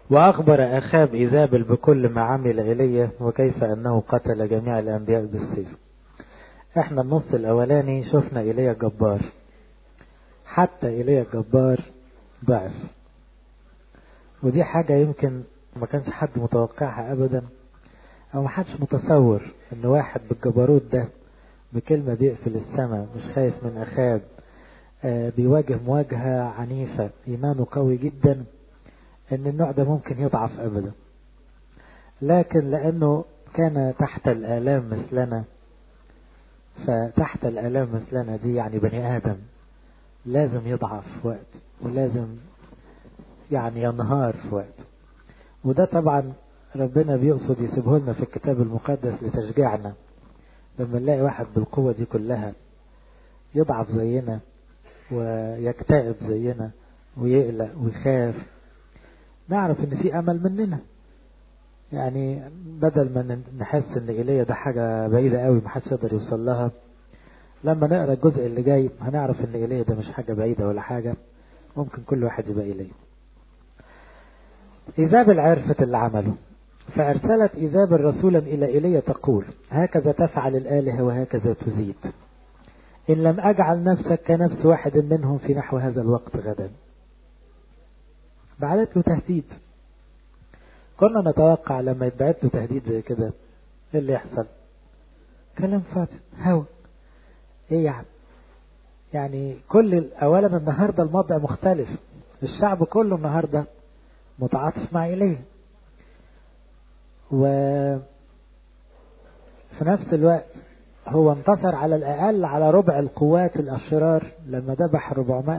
وأخبر أخاب إيزابل بكل ما عمل إليه وكيف أنه قتل جميع الأنبياء بالسيف احنا النص الأولاني شفنا إيليا جبار حتى إيليا جبار ضعف ودي حاجة يمكن ما كانش حد متوقعها أبدا أو ما حدش متصور إن واحد بالجبروت ده بكلمة بيقفل السماء مش خايف من أخاب آه بيواجه مواجهة عنيفة إيمانه قوي جدا إن النوع ده ممكن يضعف أبدا لكن لأنه كان تحت الآلام مثلنا فتحت الآلام مثلنا دي يعني بني آدم لازم يضعف في وقت ولازم يعني ينهار في وقت وده طبعا ربنا بيقصد يسيبه لنا في الكتاب المقدس لتشجيعنا لما نلاقي واحد بالقوة دي كلها يضعف زينا ويكتئب زينا ويقلق ويخاف نعرف ان في امل مننا يعني بدل ما نحس ان ايليا ده حاجة بعيدة قوي محدش يقدر يوصل لها لما نقرا الجزء اللي جاي هنعرف ان ايليا ده مش حاجة بعيدة ولا حاجة ممكن كل واحد يبقى ايليا إيزابل عرفت اللي عمله فأرسلت إيزابل رسولا إلى إيليا تقول هكذا تفعل الآلهة وهكذا تزيد إن لم أجعل نفسك كنفس واحد منهم في نحو هذا الوقت غدا بعدت له تهديد كنا نتوقع لما يتبعت له تهديد زي كده ايه اللي يحصل كلام فاضي هوا ايه يعني يعني كل اولا النهارده الموضع مختلف الشعب كله النهارده متعاطف مع إليه و في نفس الوقت هو انتصر على الأقل على ربع القوات الأشرار لما ذبح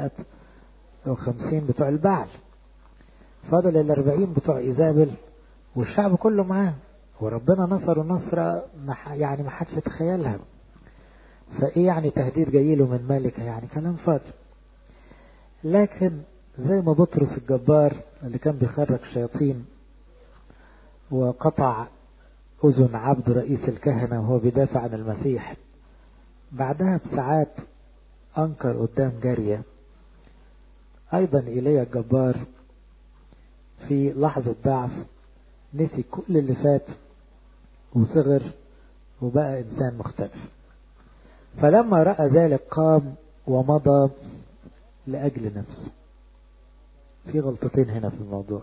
450 بتوع البعل فضل ال 40 بتوع إيزابل والشعب كله معاه وربنا نصر نصرة يعني ما حدش يتخيلها فإيه يعني تهديد جايله من مالك يعني كلام فاضي لكن زي ما بطرس الجبار اللي كان بيخرج شياطين وقطع أذن عبد رئيس الكهنة وهو بيدافع عن المسيح بعدها بساعات أنكر قدام جارية أيضا إيليا الجبار في لحظة ضعف نسي كل اللي فات وصغر وبقى إنسان مختلف فلما رأى ذلك قام ومضى لأجل نفسه في غلطتين هنا في الموضوع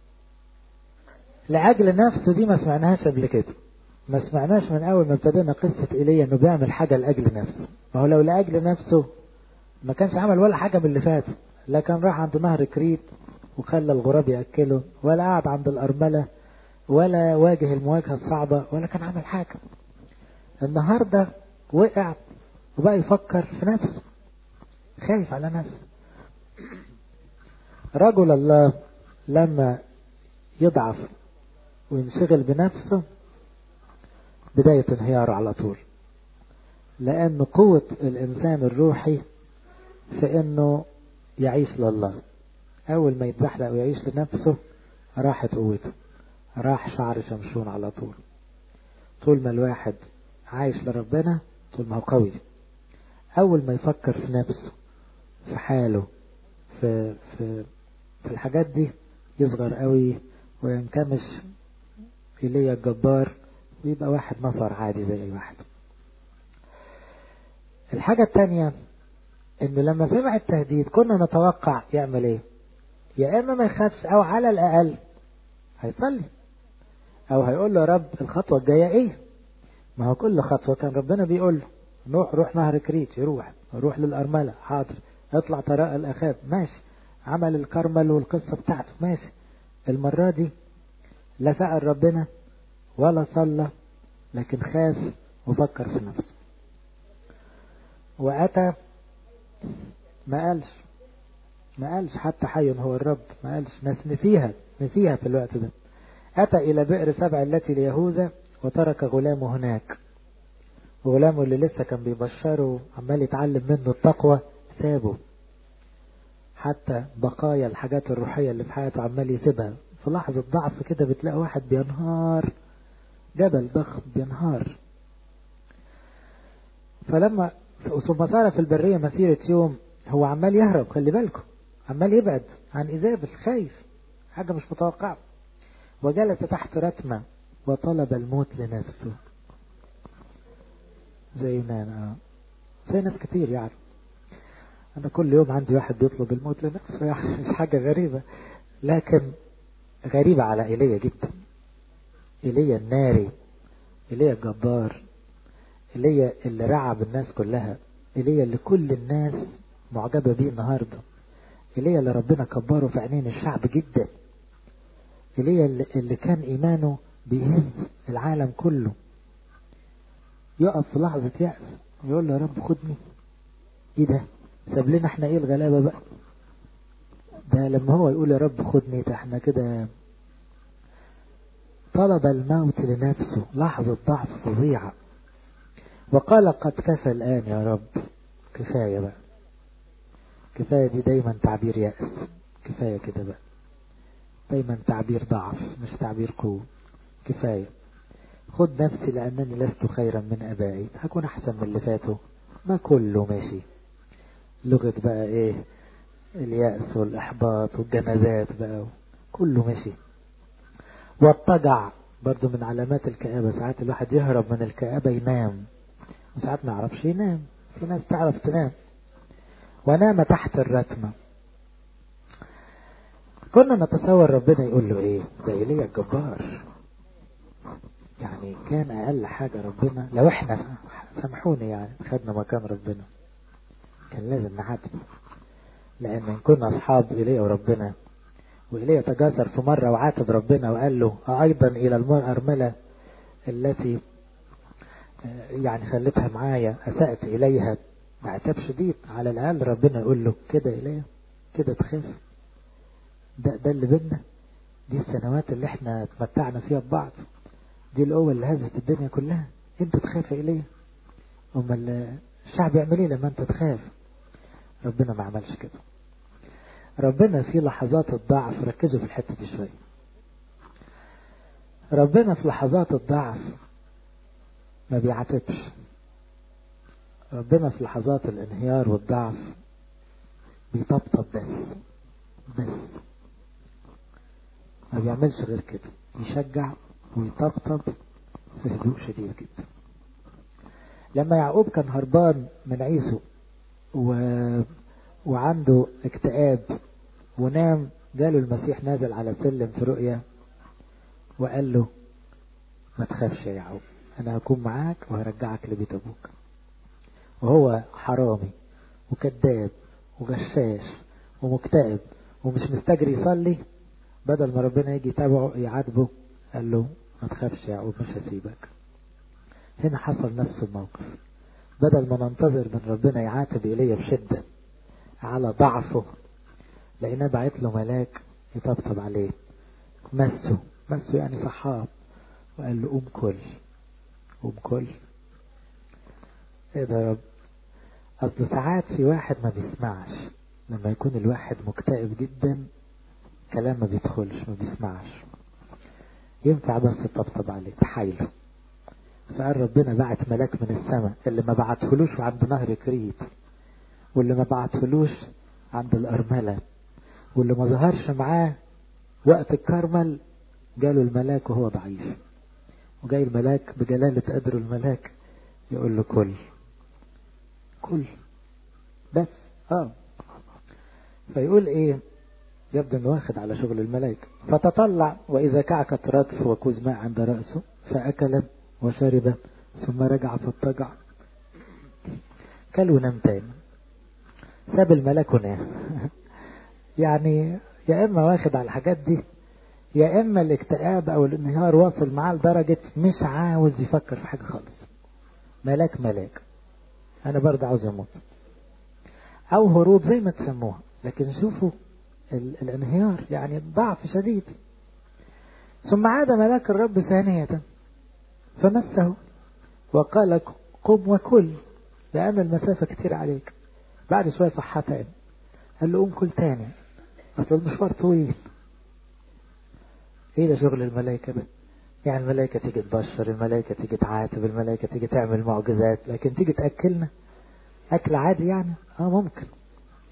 لأجل نفسه دي ما سمعناهاش قبل كده ما سمعناش من أول ما ابتدينا قصة إيليا إنه بيعمل حاجة لأجل نفسه ما هو لو لأجل نفسه ما كانش عمل ولا حاجة من اللي فات لا كان راح عند نهر كريت وخلى الغراب يأكله ولا قعد عند الأرملة ولا واجه المواجهة الصعبة ولا كان عمل حاجة النهاردة وقع وبقى يفكر في نفسه خايف على نفسه رجل الله لما يضعف وينشغل بنفسه بداية انهياره على طول لأن قوة الإنسان الروحي في أنه يعيش لله أول ما يتزحلق ويعيش لنفسه راحت قوته راح شعر شمشون على طول طول ما الواحد عايش لربنا طول ما هو قوي أول ما يفكر في نفسه في حاله في في في الحاجات دي يصغر قوي وينكمش إليه الجبار ويبقى واحد نفر عادي زي أي واحد الحاجة التانية إنه لما سمع التهديد كنا نتوقع يعمل إيه يا إما ما يخافش أو على الأقل هيصلي أو هيقول له يا رب الخطوة الجاية إيه ما هو كل خطوة كان ربنا بيقول له روح روح نهر كريت يروح روح للأرملة حاضر اطلع طراء الأخاب ماشي عمل الكرمل والقصة بتاعته ماشي المرة دي لا سأل ربنا ولا صلى لكن خاف وفكر في نفسه وأتى ما قالش ما قالش حتى حي هو الرب ما قالش ناس نسيها نسيها في الوقت ده أتى إلى بئر سبع التي ليهوذا وترك غلامه هناك غلامه اللي لسه كان بيبشره عمال يتعلم منه التقوى سابه حتى بقايا الحاجات الروحية اللي في حياته عمال يسيبها في لحظة ضعف كده بتلاقي واحد بينهار جبل ضخم بينهار فلما ثم صار في البرية مسيرة يوم هو عمال يهرب خلي بالكم عمال يبعد عن إيزابل خايف حاجة مش متوقعة وجلس تحت رتمة وطلب الموت لنفسه زي يونان اه زي ناس كتير يعني انا كل يوم عندي واحد بيطلب الموت لنفسه يعني مش حاجة غريبة لكن غريبة على ايليا جدا ايليا الناري ايليا الجبار ايليا اللي رعب الناس كلها ايليا اللي كل الناس معجبة بيه النهاردة ايليا اللي ربنا كبره في عينين الشعب جدا ايليا اللي, اللي كان ايمانه بيهز العالم كله يقف في لحظة يأس يقول له يا رب خدني ايه ده ساب لنا احنا ايه الغلابة بقى ده لما هو يقول يا رب خدني ده احنا كده طلب الموت لنفسه لحظة ضعف فظيعة وقال قد كفى الآن يا رب كفاية بقى كفاية دي دايما تعبير يأس كفاية كده بقى دايما تعبير ضعف مش تعبير قوة كفاية خد نفسي لأنني لست خيرا من أبائي هكون أحسن من اللي فاتوا ما كله ماشي لغة بقى إيه اليأس والإحباط والجنازات بقى كله ماشي والطجع برضو من علامات الكآبة ساعات الواحد يهرب من الكآبة ينام وساعات ما يعرفش ينام في ناس تعرف تنام ونام تحت الرتمة كنا نتصور ربنا يقول له ايه ده ايليا الجبار يعني كان اقل حاجة ربنا لو احنا سامحوني يعني خدنا مكان ربنا كان لازم نعاتبه لان ان كنا اصحاب ايليا وربنا وإليه تجاسر في مرة وعاتب ربنا وقال له أيضا إلى الأرملة التي يعني خلتها معايا أسأت إليها عتاب شديد على الأقل ربنا يقول له كده إليه كده تخاف ده, ده اللي بينا دي السنوات اللي احنا اتمتعنا فيها ببعض دي القوة اللي هزت الدنيا كلها انت تخاف إليه أما الشعب يعمل ايه لما انت تخاف ربنا ما عملش كده ربنا في لحظات الضعف ركزوا في الحتة دي شوية ربنا في لحظات الضعف ما بيعاتبش ربنا في لحظات الانهيار والضعف بيطبطب بس بس ما بيعملش غير كده يشجع ويطبطب في هدوء شديد جدا لما يعقوب كان هربان من عيسو و... وعنده اكتئاب ونام جاله المسيح نازل على سلم في رؤيا وقال له ما تخافش يا يعقوب انا هكون معاك وهرجعك لبيت ابوك وهو حرامي وكذاب وغشاش ومكتئب ومش مستجري يصلي بدل ما ربنا يجي يتابعه يعاتبه قال له ما تخافش يا يعقوب مش هسيبك هنا حصل نفس الموقف بدل ما ننتظر من ربنا يعاتب إليه بشدة على ضعفه لقيناه بعت له ملاك يطبطب عليه مسه مسه يعني صحاب وقال له قوم كل قوم كل ايه ده يا رب اصل ساعات في واحد ما بيسمعش لما يكون الواحد مكتئب جدا كلام ما بيدخلش ما بيسمعش ينفع بس تطبطب عليه تحايله فقال ربنا بعت ملاك من السماء اللي ما بعتهلوش عند نهر كريت واللي ما بعتهلوش عند الأرملة واللي ما ظهرش معاه وقت الكرمل جاله الملاك وهو ضعيف وجاي الملاك بجلالة قدر الملاك يقول له كل كل بس اه فيقول ايه يبدو انه واخد على شغل الملاك فتطلع واذا كعكت رطف وكوز ماء عند رأسه فأكل وشرب ثم رجع فاضطجع كل ونام تاني ساب الملاك ونام يعني يا اما واخد على الحاجات دي يا اما الاكتئاب او الانهيار واصل معاه لدرجة مش عاوز يفكر في حاجة خالص ملاك ملاك انا برضه عاوز اموت او هروب زي ما تسموها لكن شوفوا الانهيار يعني ضعف شديد ثم عاد ملاك الرب ثانية فمسه وقال قم وكل لأن المسافة كتير عليك بعد شوية صحى تاني قال له قوم كل تاني أصل المشوار طويل ايه ده شغل الملائكة ده يعني الملائكة تيجي تبشر الملائكة تيجي تعاتب الملائكة تيجي تعمل معجزات لكن تيجي تأكلنا أكل عادي يعني اه ممكن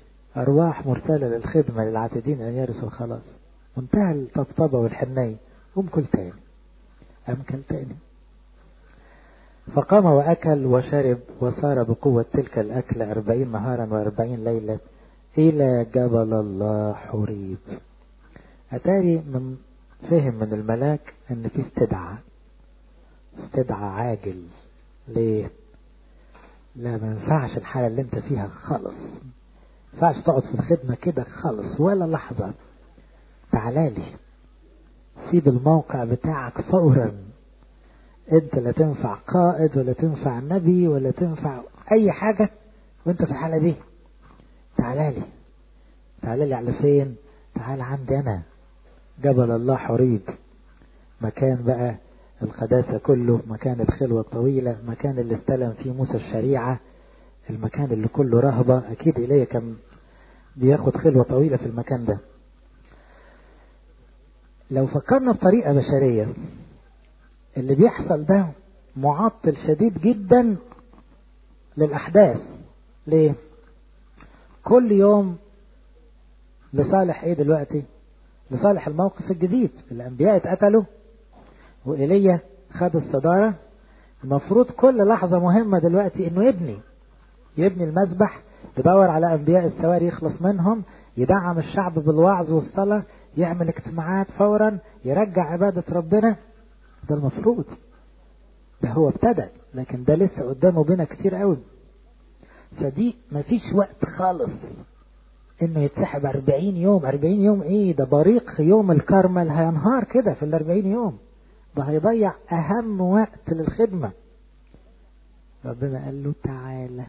أرواح مرسلة للخدمة للعاتدين أن يرثوا الخلاص منتهى الطبطبة والحنية قوم كل تاني قام كل تاني فقام وأكل وشرب وصار بقوة تلك الأكل أربعين نهارا وأربعين ليلة إلى جبل الله حريب أتاري من فهم من الملاك أن في استدعاء استدعاء عاجل ليه لا ما ينفعش الحالة اللي انت فيها خالص ما ينفعش تقعد في الخدمة كده خالص ولا لحظة تعالالي سيب الموقع بتاعك فورا انت لا تنفع قائد ولا تنفع نبي ولا تنفع اي حاجة وانت في الحالة دي تعالالي تعالالي على فين تعال عندي انا جبل الله حريب مكان بقى القداسة كله مكان الخلوة الطويلة مكان اللي استلم فيه موسى الشريعة المكان اللي كله رهبة أكيد إليه كان بياخد خلوة طويلة في المكان ده لو فكرنا بطريقة بشرية اللي بيحصل ده معطل شديد جدا للأحداث ليه؟ كل يوم لصالح ايه دلوقتي؟ لصالح الموقف الجديد الأنبياء اتقتلوا وإيليا خد الصدارة المفروض كل لحظة مهمة دلوقتي انه يبني يبني المذبح يدور على انبياء السواري يخلص منهم يدعم الشعب بالوعظ والصلاة يعمل اجتماعات فورا يرجع عبادة ربنا ده المفروض ده هو ابتدى لكن ده لسه قدامه بينا كتير قوي فدي مفيش وقت خالص انه يتسحب 40 يوم 40 يوم ايه ده بريق يوم الكرمل هينهار كده في ال 40 يوم ده هيضيع اهم وقت للخدمة ربنا قال له تعالى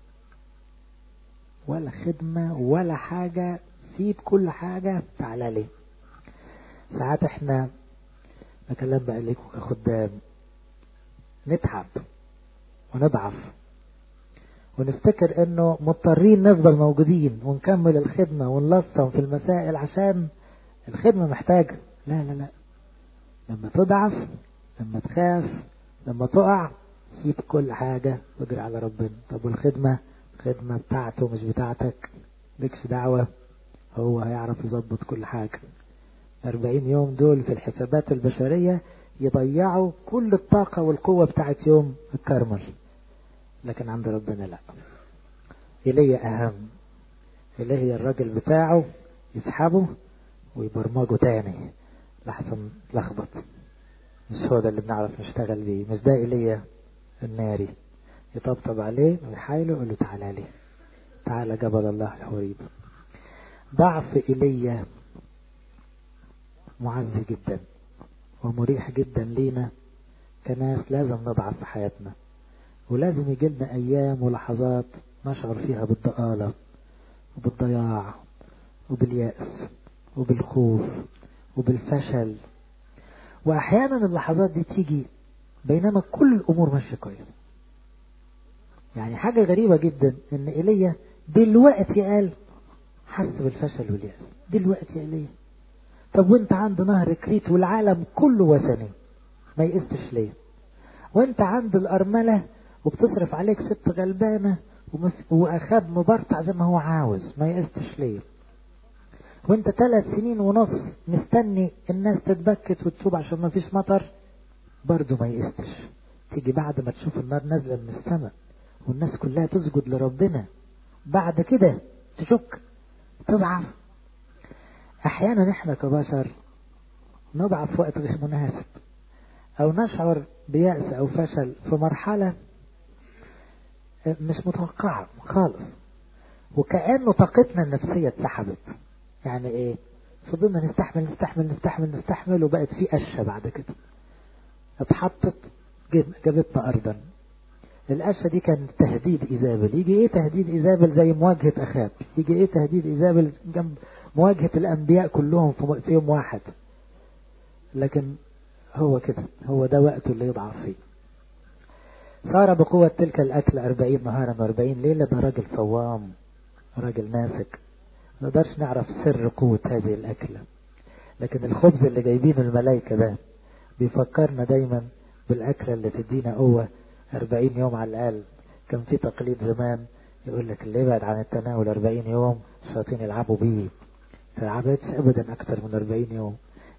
ولا خدمة ولا حاجة سيب كل حاجة تعالى لي ساعات احنا بكلم بقى لكم كخدام نتعب ونضعف ونفتكر انه مضطرين نفضل موجودين ونكمل الخدمة ونلصم في المسائل عشان الخدمة محتاجة لا لا لا لما تضعف لما تخاف لما تقع سيب كل حاجة واجري على ربنا طب والخدمة خدمة بتاعته مش بتاعتك لكش دعوة هو هيعرف يظبط كل حاجة 40 يوم دول في الحسابات البشرية يضيعوا كل الطاقة والقوة بتاعت يوم الكرمل لكن عند ربنا لا إلي أهم إليه الراجل بتاعه يسحبه ويبرمجه تاني لحسن لخبط مش هو ده اللي بنعرف نشتغل بيه مش ده إلي الناري يطبطب عليه ويحايله يقول له تعالى لي تعالى جبل الله الحريب ضعف إلي معز جدا ومريح جدا لينا كناس لازم نضعف في حياتنا ولازم يجي لنا أيام ولحظات نشعر فيها بالضآلة وبالضياع وباليأس وبالخوف وبالفشل وأحيانا اللحظات دي تيجي بينما كل الأمور ماشية كويس يعني حاجة غريبة جدا إن إيليا دلوقتي قال حس بالفشل واليأس دلوقتي إيليا طب وانت عند نهر كريت والعالم كله وثني ما يقستش ليه وانت عند الأرملة وبتصرف عليك ست غلبانة وأخاب مبرطع زي ما هو عاوز ما يقستش ليه وانت ثلاث سنين ونص مستني الناس تتبكت وتتوب عشان ما فيش مطر برضه ما يقستش تيجي بعد ما تشوف النار نازلة من السماء والناس كلها تسجد لربنا بعد كده تشك تضعف احيانا احنا كبشر نضعف في وقت غير مناسب او نشعر بيأس او فشل في مرحلة مش متوقعة خالص وكأنه طاقتنا النفسية اتسحبت يعني ايه فضلنا نستحمل نستحمل نستحمل نستحمل وبقت في قشة بعد كده اتحطت جابتنا أرضا القشة دي كان تهديد إيزابل يجي إيه تهديد إيزابل زي مواجهة أخاب يجي إيه تهديد إيزابل جنب مواجهة الأنبياء كلهم في يوم واحد لكن هو كده هو ده وقته اللي يضعف فيه صار بقوة تلك الأكل أربعين نهارا وأربعين ليلة ده راجل صوام راجل ناسك نقدرش نعرف سر قوة هذه الأكلة لكن الخبز اللي جايبينه الملائكة ده بيفكرنا دايما بالأكلة اللي تدينا قوة أربعين يوم على الأقل كان في تقليد زمان يقول لك اللي يبعد عن التناول أربعين يوم الشياطين يلعبوا بيه فلعبتش أبدا أكتر من أربعين يوم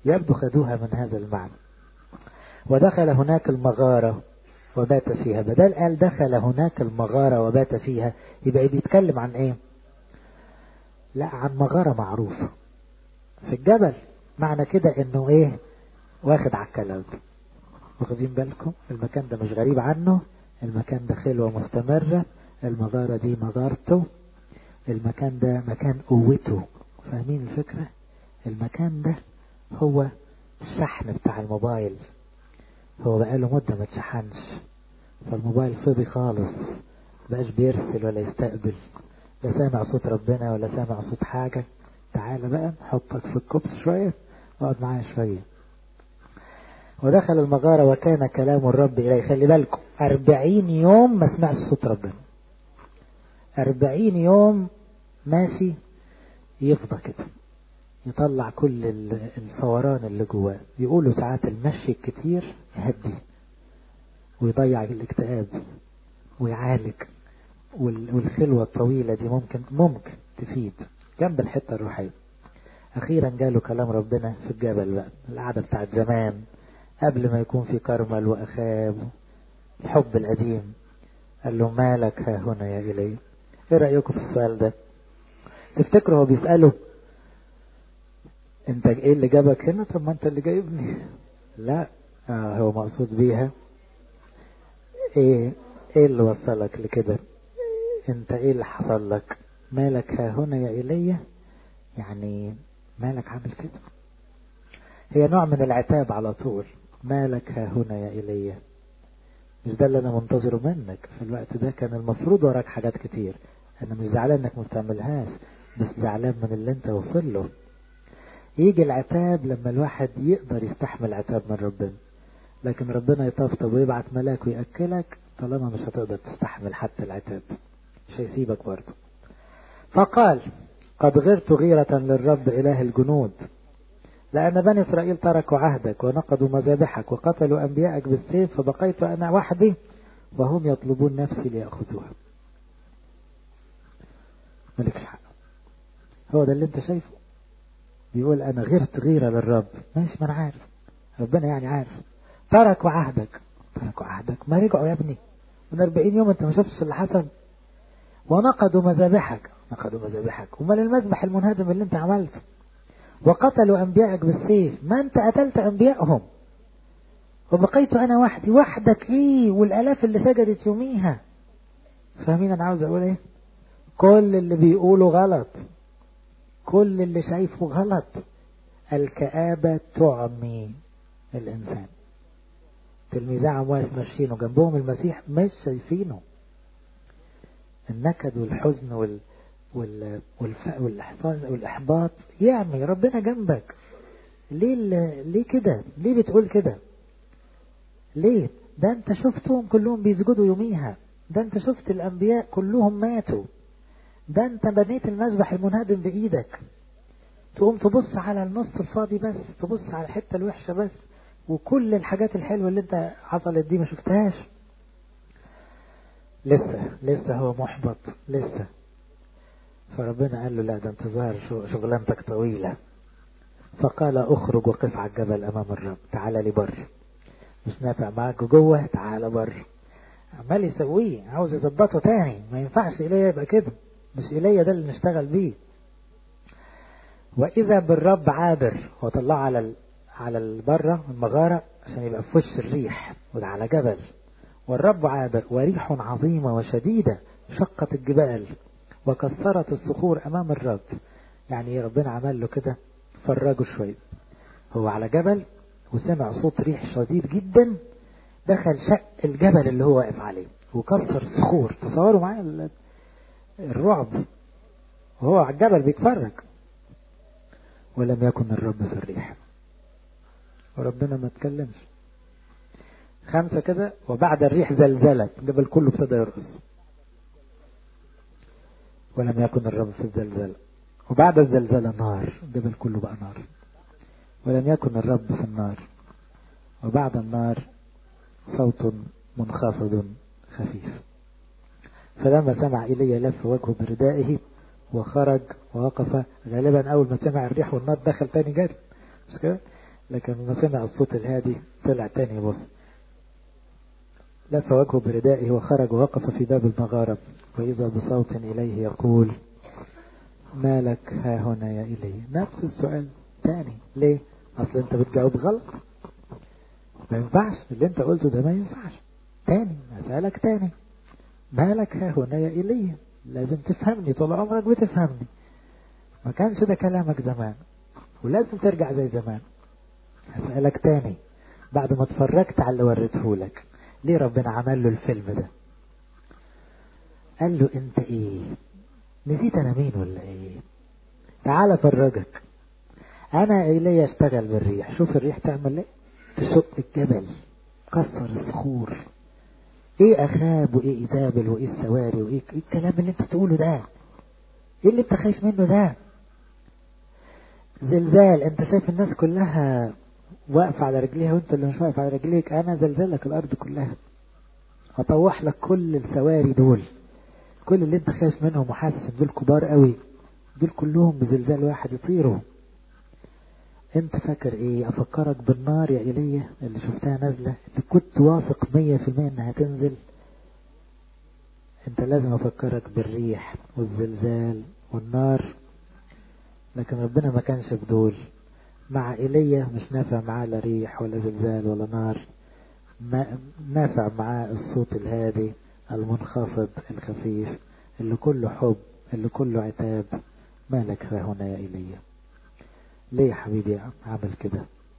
يبدو خدوها من هذا المعنى ودخل هناك المغارة وبات فيها بدل قال دخل هناك المغارة وبات فيها يبقى بيتكلم عن ايه لا عن مغارة معروفة في الجبل معنى كده انه ايه واخد على الكلام واخدين بالكم المكان ده مش غريب عنه المكان ده خلوة مستمرة المغارة دي مغارته المكان ده مكان قوته فاهمين الفكرة المكان ده هو الشحن بتاع الموبايل هو بقاله مدة ما اتشحنش فالموبايل فضي خالص بقاش بيرسل ولا يستقبل لا سامع صوت ربنا ولا سامع صوت حاجة تعالى بقى نحطك في الكبس شوية واقعد معايا شوية ودخل المغارة وكان كلام الرب إليه خلي بالكم أربعين يوم ما سمعش صوت ربنا أربعين يوم ماشي يفضى كده يطلع كل الفوران اللي جواه يقولوا ساعات المشي الكتير يهدي ويضيع الاكتئاب ويعالج والخلوة الطويلة دي ممكن ممكن تفيد جنب الحتة الروحية أخيرا جاله كلام ربنا في الجبل بقى القعدة بتاعت زمان قبل ما يكون في كرمل وأخاب الحب القديم قال له مالك ها هنا يا إلي ايه رأيكم في السؤال ده تفتكروا هو بيسأله انت ايه اللي جابك هنا طب ما انت اللي جايبني لا آه هو مقصود بيها ايه ايه اللي وصلك لكده انت ايه اللي حصل لك مالك ها هنا يا إلي يعني مالك عامل كده هي نوع من العتاب على طول مالك ها هنا يا إلي مش ده اللي انا منتظره منك في الوقت ده كان المفروض وراك حاجات كتير انا مش زعلان انك ما بتعملهاش بس زعلان من اللي انت وصل له يجي العتاب لما الواحد يقدر يستحمل عتاب من ربنا لكن ربنا يطبطب ويبعت ملاك ويأكلك طالما مش هتقدر تستحمل حتى العتاب مش هيسيبك برضه فقال قد غرت غيرة للرب إله الجنود لأن بني إسرائيل تركوا عهدك ونقضوا مذابحك وقتلوا أنبيائك بالسيف فبقيت أنا وحدي وهم يطلبون نفسي ليأخذوها مالكش حق هو ده اللي انت شايفه بيقول أنا غيرت غيرة للرب ماشي ما أنا عارف ربنا يعني عارف تركوا عهدك تركوا عهدك ما رجعوا يا ابني من 40 يوم انت ما شفتش اللي حصل ونقضوا مذابحك نقضوا مذابحك امال المذبح المنهدم اللي انت عملته وقتلوا انبيائك بالسيف ما انت قتلت انبيائهم وبقيت انا وحدي وحدك ايه والالاف اللي سجدت يوميها فاهمين انا عاوز اقول ايه كل اللي بيقوله غلط كل اللي شايفه غلط الكآبة تعمي الإنسان تلميذي عمواس ماشيينه جنبهم المسيح مش شايفينه النكد والحزن وال وال والف... والإحباط والإحباط يعمي ربنا جنبك ليه ال... ليه كده ليه بتقول كده ليه ده انت شفتهم كلهم بيسجدوا يوميها ده انت شفت الأنبياء كلهم ماتوا ده انت بنيت المذبح المنهدم بإيدك تقوم تبص على النص الفاضي بس تبص على الحتة الوحشة بس وكل الحاجات الحلوة اللي انت حصلت دي ما شفتهاش لسه لسه هو محبط لسه فربنا قال له لا ده انت ظاهر شغلانتك طويلة فقال اخرج وقف على الجبل امام الرب تعالى لي بر مش نافع معاك جوه تعالى بر عمال يسويه عاوز يظبطه تاني ما ينفعش ايليا يبقى كده مش ايليا ده اللي نشتغل بيه واذا بالرب عابر وطلعه على ال... على البرة المغارة عشان يبقى في وش الريح وده على جبل والرب عابر وريح عظيمة وشديدة شقت الجبال وكسرت الصخور أمام الرب يعني ربنا عمل له كده فرجه شوية هو على جبل وسمع صوت ريح شديد جدا دخل شق الجبل اللي هو واقف عليه وكسر الصخور تصوروا معايا الرعب وهو على الجبل بيتفرج ولم يكن الرب في الريح وربنا ما اتكلمش خمسة كده وبعد الريح زلزلت الجبل كله ابتدى يرقص ولم يكن الرب في الزلزلة وبعد الزلزلة نار الجبل كله بقى نار ولم يكن الرب في النار وبعد النار صوت منخفض خفيف فلما سمع إلي لف وجهه بردائه وخرج ووقف غالبا أول ما سمع الريح والنار دخل تاني جري مش كده لكن لما سمع الصوت الهادي طلع تاني يبص لف وجهه بردائه وخرج ووقف في باب المغارة وإذا بصوت إليه يقول ما لك ها هنا يا إلي نفس السؤال تاني ليه أصل أنت بتجاوب غلط ما ينفعش اللي أنت قلته ده ما ينفعش تاني أسألك تاني ما لك ها هنا يا إلي لازم تفهمني طول عمرك بتفهمني ما كانش ده كلامك زمان ولازم ترجع زي زمان هسألك تاني بعد ما اتفرجت على اللي وريته لك ليه ربنا عمل له الفيلم ده قال له انت ايه نسيت انا مين ولا ايه تعال افرجك انا الي اشتغل بالريح شوف الريح تعمل ايه تشق الجبل كسر الصخور ايه اخاب وايه ايزابل وايه السواري وايه إيه الكلام اللي انت تقوله ده ايه اللي انت خايف منه ده زلزال انت شايف الناس كلها واقفة على رجليها وانت اللي مش واقف على رجليك انا زلزلك الارض كلها هطوح لك كل السواري دول كل اللي انت خايف منهم وحاسس ان دول كبار قوي دول كلهم بزلزال واحد يطيروا انت فاكر ايه افكرك بالنار يا ايليا اللي شفتها نازلة اللي كنت واثق مية في المية انها تنزل انت لازم افكرك بالريح والزلزال والنار لكن ربنا ما كانش بدول مع ايليا مش نافع معاه لا ريح ولا زلزال ولا نار ما نافع معاه الصوت الهادي المنخفض الخفيف اللي كله حب اللي كله عتاب مالك ها هنا يا ايليا ليه يا حبيبي عمل كده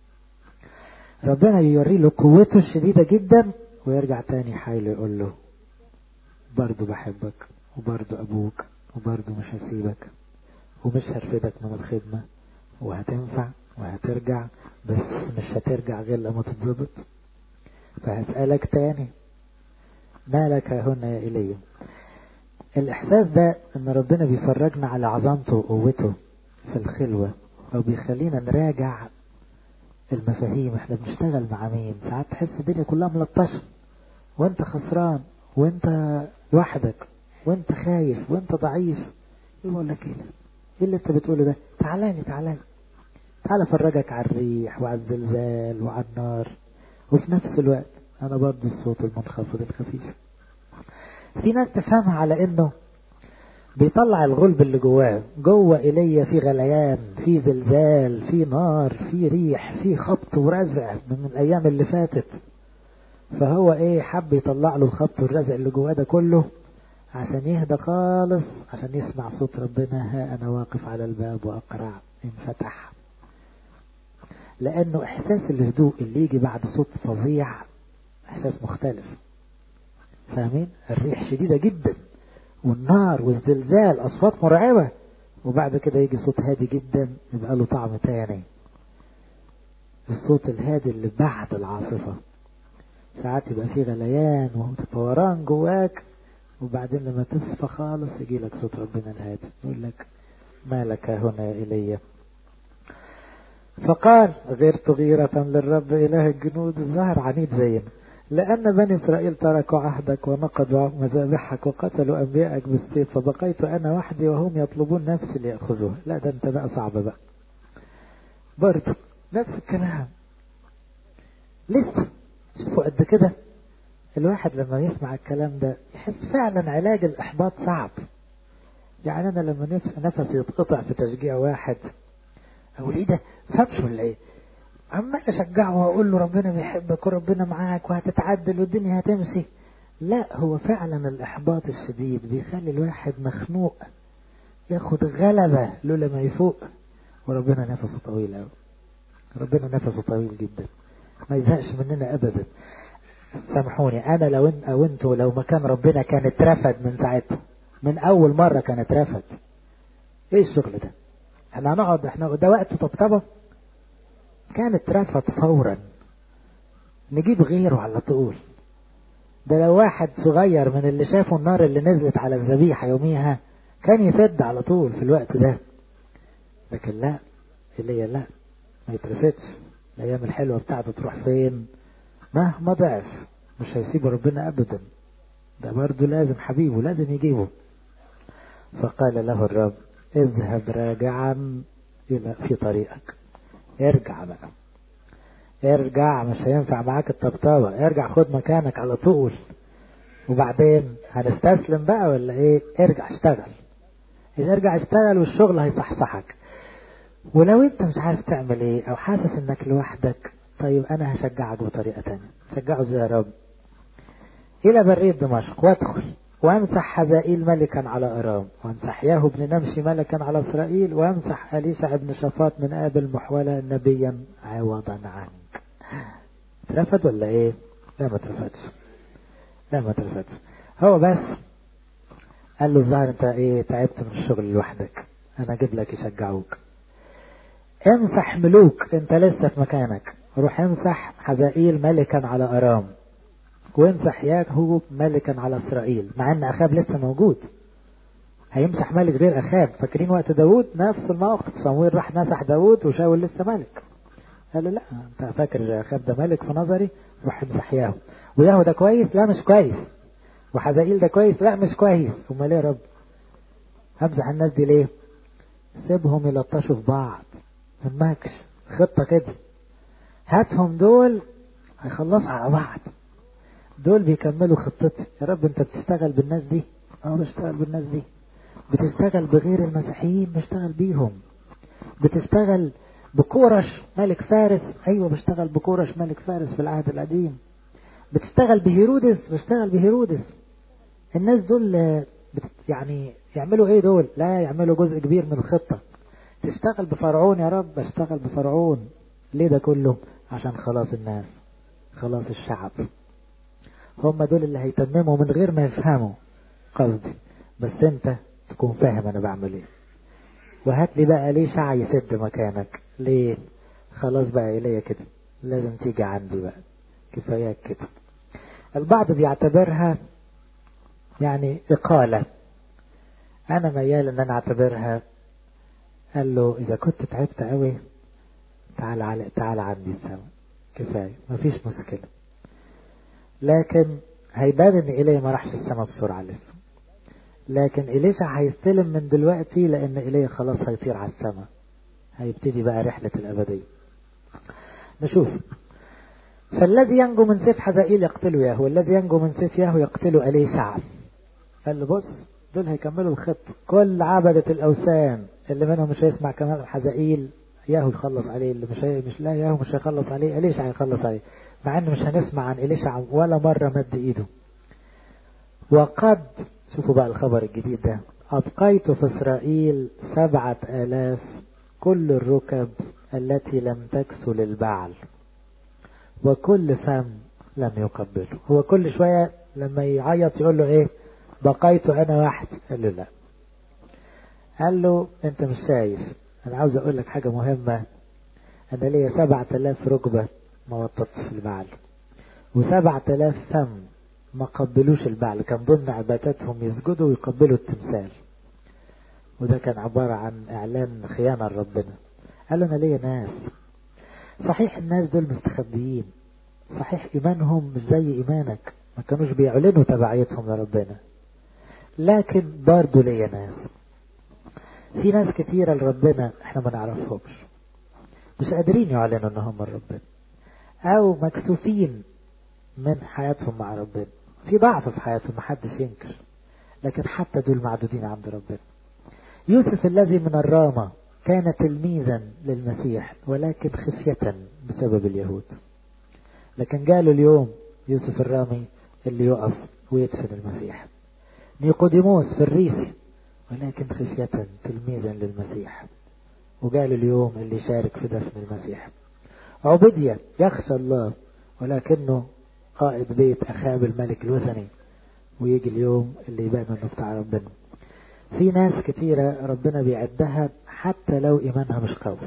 ربنا يوري له قوته الشديدة جدا ويرجع تاني حايله يقول له برضه بحبك وبرضه أبوك وبرضه مش هسيبك ومش هرفدك من الخدمة وهتنفع وهترجع بس مش هترجع غير لما تتظبط فهسألك تاني مالك هنا يا إلي الإحساس ده إن ربنا بيفرجنا على عظمته وقوته في الخلوة أو بيخلينا نراجع المفاهيم احنا بنشتغل مع مين ساعات تحس الدنيا كلها ملطشة وانت خسران وانت لوحدك وانت خايف وانت ضعيف يقول لك ايه ايه اللي انت بتقوله ده تعالى لي تعالى لي تعالى افرجك على الريح وعلى الزلزال وعلى النار وفي نفس الوقت انا برضه الصوت المنخفض الخفيف في ناس تفهمها على انه بيطلع الغلب اللي جواه جوه ايليا في غليان في زلزال في نار في ريح في خبط ورزع من الايام اللي فاتت فهو ايه حب يطلع له الخبط والرزع اللي جواه ده كله عشان يهدى خالص عشان يسمع صوت ربنا ها انا واقف على الباب واقرع انفتح لانه احساس الهدوء اللي يجي بعد صوت فظيع احساس مختلف فاهمين الريح شديدة جدا والنار والزلزال اصوات مرعبة وبعد كده يجي صوت هادي جدا يبقى له طعم تاني الصوت الهادي اللي بعد العاصفة ساعات يبقى فيه غليان وفوران جواك وبعدين لما تصفى خالص يجي لك صوت ربنا الهادي يقول لك ما لك هنا يا إلي فقال غيرت غيرة للرب إله الجنود الظهر عنيد زينا لأن بني إسرائيل تركوا عهدك ونقضوا مذابحك وقتلوا أنبيائك بالسيف فبقيت أنا وحدي وهم يطلبون نفسي ليأخذوها لا ده أنت بقى صعب بقى برضه نفس الكلام لسه شوفوا قد كده الواحد لما يسمع الكلام ده يحس فعلا علاج الإحباط صعب يعني أنا لما نفس نفسي يتقطع في تشجيع واحد أقول إيه ده فهمش ولا إيه عمال أشجعه وأقول له ربنا بيحبك وربنا معاك وهتتعدل والدنيا هتمشي لا هو فعلا الإحباط الشديد بيخلي الواحد مخنوق ياخد غلبة لولا ما يفوق وربنا نفسه طويل أوي ربنا نفسه طويل جدا ما يزهقش مننا أبدا سامحوني أنا لو إن أو أنتوا لو مكان ربنا كان اترفد من ساعتها من أول مرة كان اترفد إيه الشغل ده؟ احنا هنقعد احنا ده وقت طبطبة كان اترفض فورا نجيب غيره على طول ده لو واحد صغير من اللي شافوا النار اللي نزلت على الذبيحة يوميها كان يسد على طول في الوقت ده لكن لا اللي لا ما يترفدش الايام الحلوة بتاعته تروح فين مهما ضعف مش هيسيب ربنا ابدا ده برضه لازم حبيبه لازم يجيبه فقال له الرب اذهب راجعا إلى في طريقك ارجع بقى ارجع مش هينفع معاك الطبطبة ارجع خد مكانك على طول وبعدين هنستسلم بقى ولا ايه ارجع اشتغل ارجع اشتغل والشغل هيصحصحك ولو انت مش عارف تعمل ايه او حاسس انك لوحدك طيب انا هشجعك بطريقة تانية شجعه ازاي يا رب الى برية دمشق وادخل وامسح حزائيل ملكا على ارام وامسح ياهو بن نمشي ملكا على اسرائيل وامسح اليشع بن شفاط من ابل محولة نبيا عوضا عنك اترفد ولا ايه لا ما اترفدش لا ما اترفدش هو بس قال له الظاهر انت ايه تعبت من الشغل لوحدك انا اجيب لك يشجعوك امسح ملوك انت لسه في مكانك روح امسح حزائيل ملكا على ارام وامسح ياهو ملكا على اسرائيل مع ان اخاب لسه موجود هيمسح ملك غير اخاب فاكرين وقت داوود نفس الموقف صمويل راح مسح داوود وشاول لسه ملك قال له لا انت فاكر اخاب ده ملك في نظري روح امسح ياهو وياهو ده كويس لا مش كويس وحزائيل ده كويس لا مش كويس امال ايه يا رب همسح الناس دي ليه سيبهم يلطشوا في بعض همكش خطة كده هاتهم دول هيخلصوا على بعض دول بيكملوا خطتي يا رب انت بتشتغل بالناس دي اه بشتغل بالناس دي بتشتغل بغير المسيحيين بشتغل بيهم بتشتغل بكورش ملك فارس ايوه بشتغل بكورش ملك فارس في العهد القديم بتشتغل بهيرودس بشتغل بهيرودس الناس دول بت يعني يعملوا ايه دول لا يعملوا جزء كبير من الخطة تشتغل بفرعون يا رب بشتغل بفرعون ليه ده كله عشان خلاص الناس خلاص الشعب هم دول اللي هيتمموا من غير ما يفهموا قصدي بس انت تكون فاهم انا بعمل ايه وهات لي بقى ليه شع يسد مكانك ليه خلاص بقى الي كده لازم تيجي عندي بقى كفاياك كده البعض بيعتبرها يعني إقالة أنا ميال إن أنا أعتبرها قال له إذا كنت تعبت قوي تعال على تعال عندي سوا كفاية مفيش مشكلة لكن هيبان إن إيليا ما راحش السما بسرعة لسه لكن إليشع هيستلم من دلوقتي لأن إيليا خلاص هيطير على السما هيبتدي بقى رحلة الأبدية نشوف فالذي ينجو من سيف حزائيل يقتله ياهو والذي ينجو من سيف ياهو يقتله أليشع قال له بص دول هيكملوا الخط كل عبدة الأوثان اللي منهم مش هيسمع كمان حزائيل ياهو يخلص عليه اللي مش هي مش لا ياهو مش هيخلص عليه أليشع هيخلص عليه مع انه مش هنسمع عن إليشع ولا مرة مد ايده وقد شوفوا بقى الخبر الجديد ده أبقيت في إسرائيل سبعة آلاف كل الركب التي لم تكسل البعل وكل فم لم يقبله هو كل شوية لما يعيط يقول له ايه بقيت انا واحد قال له لا قال له انت مش شايف انا عاوز اقول لك حاجة مهمة انا ليا سبعة الاف ركبة ما وطتش البعل وسبعة الاف فم ما قبلوش البعل كان ضمن عباداتهم يسجدوا ويقبلوا التمثال وده كان عبارة عن اعلان خيانة لربنا قال له انا ليا ناس صحيح الناس دول مستخبيين صحيح ايمانهم مش زي ايمانك ما كانوش بيعلنوا تبعيتهم لربنا لكن برضه ليا ناس في ناس كتيرة لربنا احنا ما نعرفهمش مش قادرين يعلنوا ان هم ربنا او مكسوفين من حياتهم مع ربنا في ضعف في حياتهم محدش ينكر لكن حتى دول معدودين عند ربنا يوسف الذي من الرامة كان تلميذا للمسيح ولكن خفية بسبب اليهود لكن جاله اليوم يوسف الرامي اللي يقف ويدفن المسيح نيقوديموس في الريف ولكن خفية تلميذا للمسيح وجاله اليوم اللي شارك في دفن المسيح عبدية يخشى الله ولكنه قائد بيت أخاب الملك الوثني ويجي اليوم اللي يبان انه بتاع ربنا في ناس كتيرة ربنا بيعدها حتى لو إيمانها مش قوي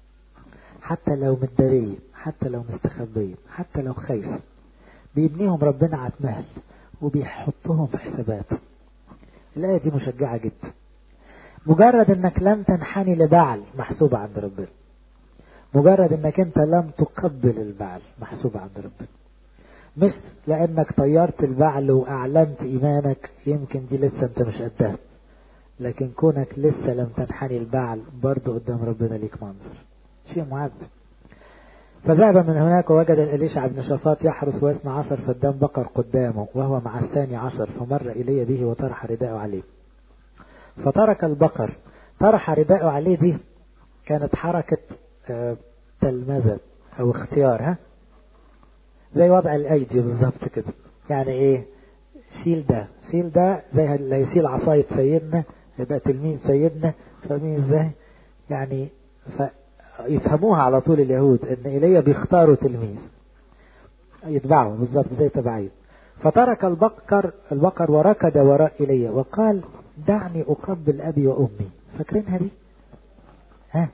حتى لو متدارية حتى لو مستخبية حتى لو خايفة بيبنيهم ربنا على مهل وبيحطهم في حساباته الآية دي مشجعة جدا مجرد انك لم تنحني لبعل محسوبة عند ربنا مجرد انك انت لم تقبل البعل محسوبة عند ربنا مش لانك طيرت البعل واعلنت ايمانك يمكن دي لسه انت مش قدها لكن كونك لسه لم تنحني البعل برضه قدام ربنا ليك منظر شيء معذب فذهب من هناك ووجد إليشع بن شفاط يحرس واثنى عشر فدان بقر قدامه وهو مع الثاني عشر فمر إلي به وطرح رداءه عليه فترك البقر طرح رداءه عليه دي كانت حركة تلمذة أو اختيار ها زي وضع الأيدي بالظبط كده يعني إيه شيل ده شيل ده زي اللي يشيل عصاية سيدنا يبقى تلميذ سيدنا فاهمين ازاي يعني يفهموها على طول اليهود ان ايليا بيختاروا تلميذ يتبعه بالظبط زي تبعيه فترك البقر البقر وركض وراء ايليا وقال دعني اقبل ابي وامي فاكرينها دي ها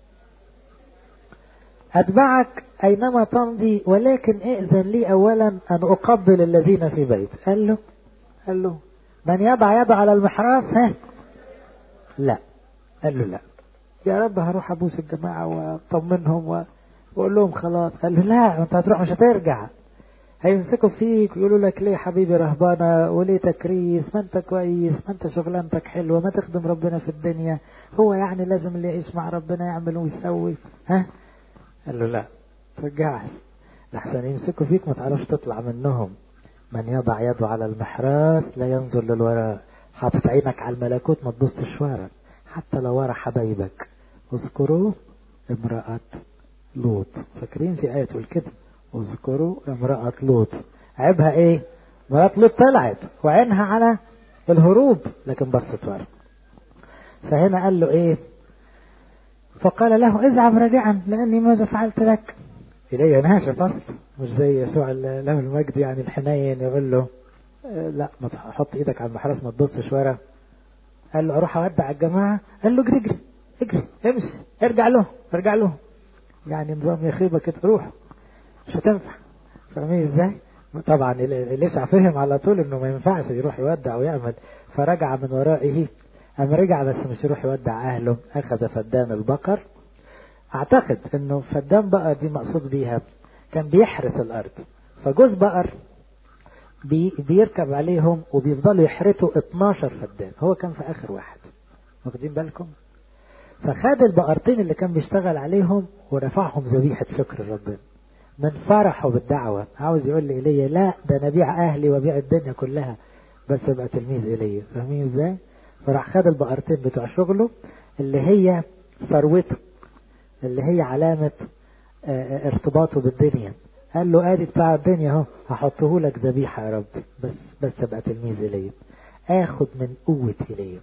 اتبعك اينما تمضي ولكن ائذن لي اولا ان اقبل الذين في بيت قال له قال له من يضع يده على المحراث ها لا قال له لا يا رب هروح ابوس الجماعه واطمنهم واقول لهم خلاص قال له لا انت هتروح مش هترجع هيمسكوا فيك ويقولوا لك ليه حبيبي رهبانه وليه تكريس ما انت كويس ما انت شغلانتك حلوه ما تخدم ربنا في الدنيا هو يعني لازم اللي يعيش مع ربنا يعمل ويسوي ها قال له لا ترجعش لحسن يمسكوا فيك ما تعرفش تطلع منهم من يضع يده على المحراث لا ينظر للوراء حاطط عينك على الملكوت ما تبصش ورا حتى لو ورا حبايبك اذكروا امرأة لوط فاكرين في آية تقول كده اذكروا امرأة لوط عيبها ايه مرات لوط طلعت وعينها على الهروب لكن بصت ورا فهنا قال له ايه فقال له اذهب راجعا لاني ماذا فعلت لك إلي ناشف أصلا مش زي يسوع له المجد يعني الحنين يقول له لا ما تحط ايدك على المحرس ما تبصش ورا قال له اروح اودع الجماعه قال له اجري اجري اجري امشي ارجع له ارجع له يعني نظام يخيبه كده روح مش هتنفع فاهمين ازاي؟ طبعا اليشع فهم على طول انه ما ينفعش يروح يودع ويعمل فرجع من ورائه أم رجع بس مش يروح يودع أهله أخذ فدان البقر أعتقد إنه فدان بقر دي مقصود بيها كان بيحرث الأرض فجوز بقر بي بيركب عليهم وبيفضلوا يحرثوا 12 فدان هو كان في آخر واحد واخدين بالكم فخد البقرتين اللي كان بيشتغل عليهم ورفعهم ذبيحة شكر ربنا من فرحه بالدعوة عاوز يقول لي إلي لا ده أنا أبيع أهلي وأبيع الدنيا كلها بس أبقى تلميذ إلي فاهمين إزاي؟ فراح خد البقرتين بتوع شغله اللي هي ثروته اللي هي علامة ارتباطه بالدنيا قال له ادي بتاع الدنيا اهو هحطه لك ذبيحة يا رب بس بس ابقى تلميذ الي اخد من قوة الي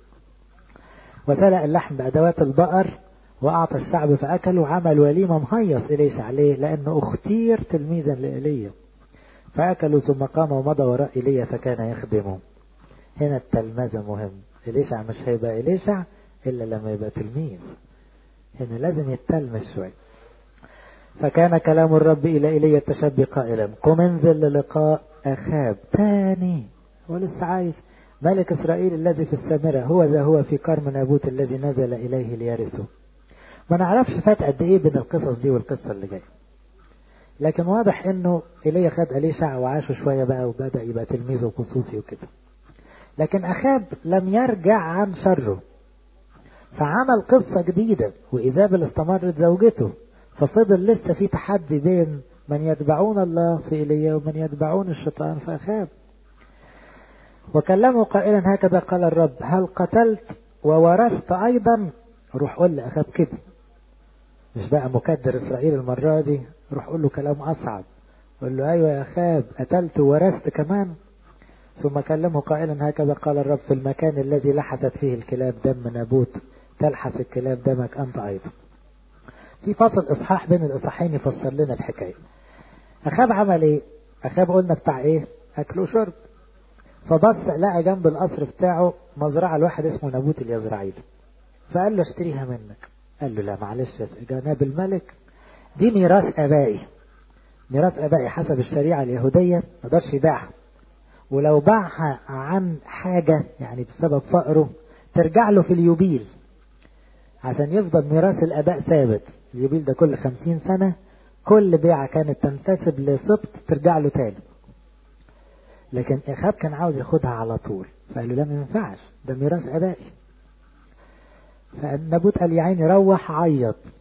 وسلق اللحم بادوات البقر واعطى الشعب فاكلوا عمل وليمة مهيص اليش عليه لانه اختير تلميذا لإيليا فاكلوا ثم قام ومضى وراء ايليا فكان يخدمه هنا التلمذة مهم إليشع مش هيبقى إليشع إلا لما يبقى تلميذ هنا لازم يتلمس شوي فكان كلام الرب إلى إلي التشبي قائلا قم انزل للقاء أخاب تاني ولسه عايش ملك إسرائيل الذي في السامرة هو ذا هو في كرم نابوت الذي نزل إليه ليرثه ما نعرفش فات قد إيه بين القصص دي والقصة اللي جاية لكن واضح إنه إلي خد إليشع وعاشوا شوية بقى وبدأ يبقى تلميذه خصوصي وكده لكن أخاب لم يرجع عن شره فعمل قصة جديدة وإيزابل استمرت زوجته ففضل لسه في تحدي بين من يتبعون الله في إيليا ومن يتبعون الشيطان في أخاب وكلمه قائلا هكذا قال الرب هل قتلت وورثت أيضا روح قول لأخاب كده مش بقى مكدر إسرائيل المرة دي روح قول له كلام أصعب قول له أيوة يا أخاب قتلت وورثت كمان ثم كلمه قائلا هكذا قال الرب في المكان الذي لحست فيه الكلاب دم نابوت تلحس الكلاب دمك أنت أيضا في فصل إصحاح بين الإصحاحين يفسر لنا الحكاية أخاب عمل إيه أخاب قلنا بتاع إيه أكل وشرب فبص لقى جنب القصر بتاعه مزرعة لواحد اسمه نابوت اليزرعيل فقال له اشتريها منك قال له لا معلش يا جناب الملك دي ميراث آبائي ميراث آبائي حسب الشريعة اليهودية ما يقدرش يبيعها ولو باعها عن حاجة يعني بسبب فقره ترجع له في اليوبيل عشان يفضل ميراث الآباء ثابت اليوبيل ده كل خمسين سنة كل بيعة كانت تنتسب لسبط ترجع له تاني لكن إخاب كان عاوز ياخدها على طول فقال له لا ما ينفعش ده ميراث آبائي فالنبوت قال يا عيني روح عيط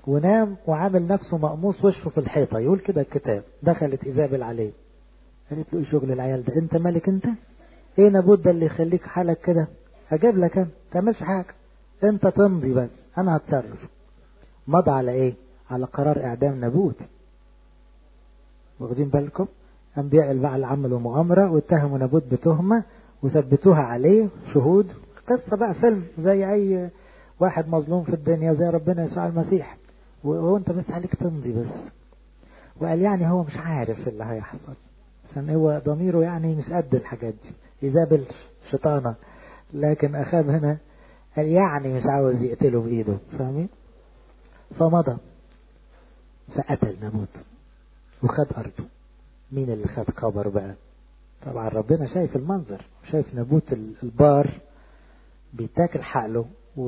ونام وعامل نفسه مقموص وشه في الحيطة يقول كده الكتاب دخلت إيزابل عليه قالت له ايه شغل العيال ده انت مالك انت ايه نابوت ده اللي يخليك حالك كده اجيب لك انا تعملش حاجة انت تمضي بس انا هتصرف مضى على ايه على قرار اعدام نابوت واخدين بالكم انبياء البعل عملوا مؤامرة واتهموا نابوت بتهمة وثبتوها عليه شهود قصة بقى فيلم زي اي واحد مظلوم في الدنيا زي ربنا يسوع المسيح وهو انت بس عليك تمضي بس وقال يعني هو مش عارف اللي هيحصل عشان هو ضميره يعني مش قد الحاجات دي ايزابل شيطانة لكن اخاب هنا قال يعني مش عاوز يقتله بايده فاهمين فمضى فقتل نموت وخد ارضه مين اللي خد خبر بقى طبعا ربنا شايف المنظر شايف نبوت البار بيتاكل حقله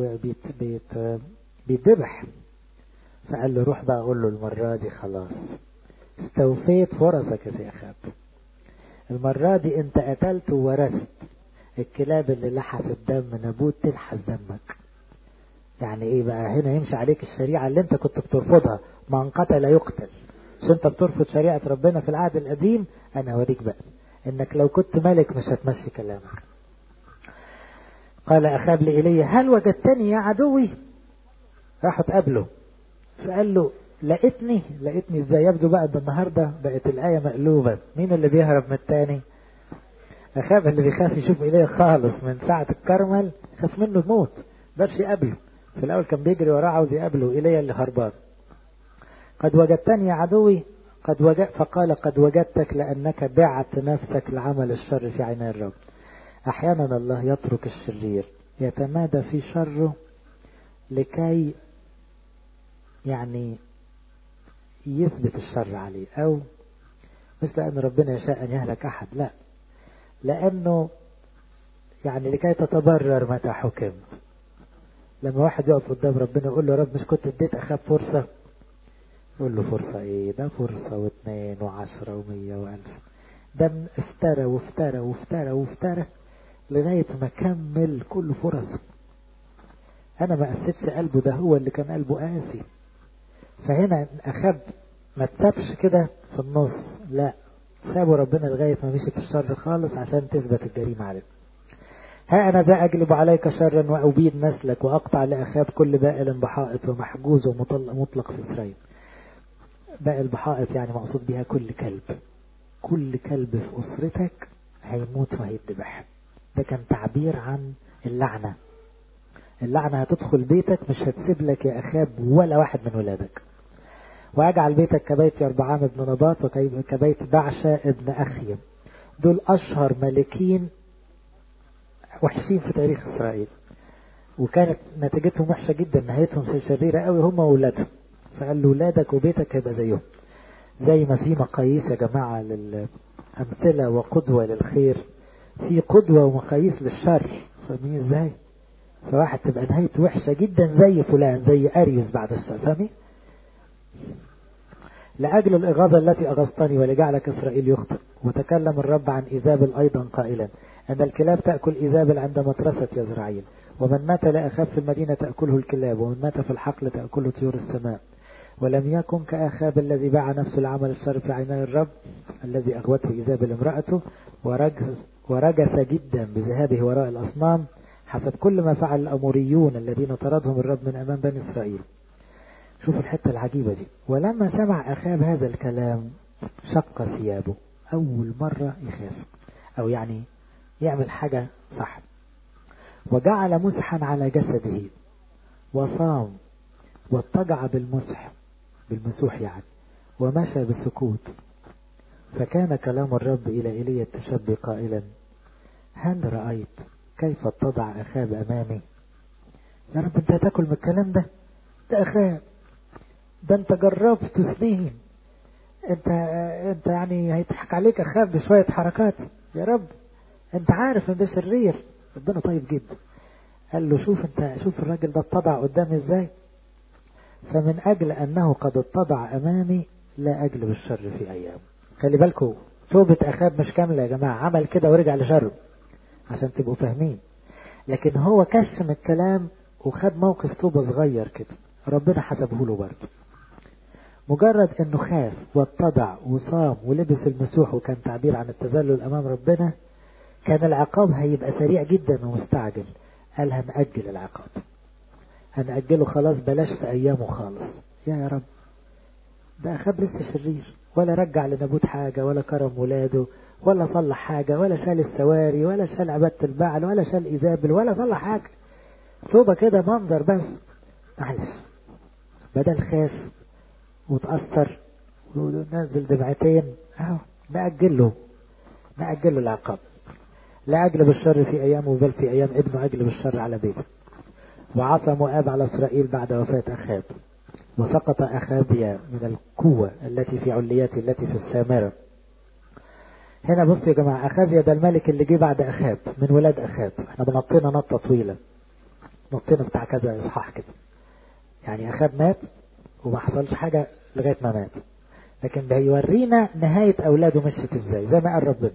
وبيتذبح فقال له روح بقى اقول له المرة دي خلاص استوفيت فرصك يا اخاب المرة دي انت قتلت وورثت الكلاب اللي لحست دم نبوت تلحس دمك يعني ايه بقى هنا يمشي عليك الشريعة اللي انت كنت بترفضها من قتل يقتل مش انت بترفض شريعة ربنا في العهد القديم انا اوريك بقى انك لو كنت ملك مش هتمشي كلامك قال اخاب لإيليا هل وجدتني يا عدوي راحوا تقابله فقال له لقيتني لقيتني ازاي يبدو بقى ده النهارده بقت الآية مقلوبة مين اللي بيهرب من التاني أخاب اللي بيخاف يشوف إيليا خالص من ساعة الكرمل خاف منه يموت مقدرش يقابله في الأول كان بيجري وراه عاوز يقابله إيليا اللي هربان قد وجدتني يا عدوي قد وجد فقال قد وجدتك لأنك بعت نفسك لعمل الشر في عيني الرب أحيانا الله يترك الشرير يتمادى في شره لكي يعني يثبت الشر عليه أو مش لأن ربنا يشاء أن يهلك أحد لا لأنه يعني لكي تتبرر متى حكمت لما واحد يقف قدام ربنا يقول له يا رب مش كنت اديت أخاب فرصة يقول له فرصة ايه ده فرصة واثنين وعشرة ومية والف ده افترى وافترى وافترى وافترى لغاية ما كمل كل فرصه انا ما قسيتش قلبه ده هو اللي كان قلبه قاسي فهنا اخاب ما تسابش كده في النص لا سابوا ربنا لغاية ما مشي في الشر خالص عشان تثبت الجريمة عليه ها أنا ذا أجلب عليك شرا وأبيد نسلك وأقطع لأخاب كل بائل بحائط ومحجوز ومطلق في إسرائيل بائل بحائط يعني مقصود بها كل كلب كل كلب في أسرتك هيموت وهيتذبح ده كان تعبير عن اللعنة اللعنة هتدخل بيتك مش هتسيب لك يا أخاب ولا واحد من ولادك وأجعل بيتك كبيت يربعام ابن نباط وكبيت بعشة ابن أخيم دول أشهر ملكين وحشين في تاريخ إسرائيل وكانت نتيجتهم وحشة جدا نهايتهم شريرة قوي هم وولادهم فقال له ولادك وبيتك هيبقى زيهم زي ما في مقاييس يا جماعة للأمثلة وقدوة للخير في قدوة ومقاييس للشر فاهمين ازاي فواحد تبقى نهايته وحشة جدا زي فلان زي أريوس بعد الشر فاهمين لأجل الإغاظة التي أغظتني ولجعلك إسرائيل يخطئ وتكلم الرب عن إيزابل أيضا قائلا أن الكلاب تأكل إيزابل عند مترسة يزرعيل ومن مات لا أخاف في المدينة تأكله الكلاب ومن مات في الحقل تأكله طيور السماء ولم يكن كأخاب الذي باع نفسه لعمل الشر في عيني الرب الذي أغوته إيزابل امرأته ورجس, ورجس جدا بذهابه وراء الأصنام حسب كل ما فعل الأموريون الذين طردهم الرب من أمام بني إسرائيل شوفوا الحتة العجيبة دي ولما سمع أخاب هذا الكلام شق ثيابه أول مرة يخاف أو يعني يعمل حاجة صح وجعل مسحا على جسده وصام واضطجع بالمسح بالمسوح يعني ومشى بسكوت فكان كلام الرب إلى إيليا التشبي قائلا هل رأيت كيف اتضع أخاب أمامي يا رب أنت هتاكل من الكلام ده ده أخاب ده أنت جربت سنين أنت أنت يعني هيضحك عليك أخاب بشوية حركات يا رب أنت عارف أن ده شرير ربنا طيب جدا قال له شوف أنت شوف الراجل ده اتضع قدامي إزاي فمن أجل أنه قد اتضع أمامي لا أجلب الشر في أيام خلي بالكم توبة أخاب مش كاملة يا جماعة عمل كده ورجع لشره عشان تبقوا فاهمين لكن هو كشم الكلام وخد موقف توبة صغير كده ربنا حسبه له برضه مجرد انه خاف واتضع وصام ولبس المسوح وكان تعبير عن التذلل امام ربنا كان العقاب هيبقى سريع جدا ومستعجل قال هنأجل العقاب هنأجله خلاص بلاش في ايامه خالص يا يا رب ده اخاب لسه شرير ولا رجع لنبوت حاجة ولا كرم ولاده ولا صلح حاجة ولا شال السواري ولا شال عبادة البعل ولا شال إيزابل ولا صلح حاجة توبة كده منظر بس معلش بدل خاف وتأثر ونزل دمعتين اهو نأجل له نأجل له العقاب لا أجلب الشر في أيامه بل في أيام ابنه أجلب الشر على بيته وعصى مؤاب على إسرائيل بعد وفاة أخاب وسقط أخابيا من القوة التي في علياته التي في السامرة هنا بصوا يا جماعة أخابيا ده الملك اللي جه بعد أخاب من ولاد أخاب احنا بنطينا نطة طويلة نطينا بتاع كذا إصحاح كده يعني أخاب مات وما حصلش حاجة لغاية ما مات لكن بيورينا نهاية أولاده مشيت إزاي زي ما قال ربنا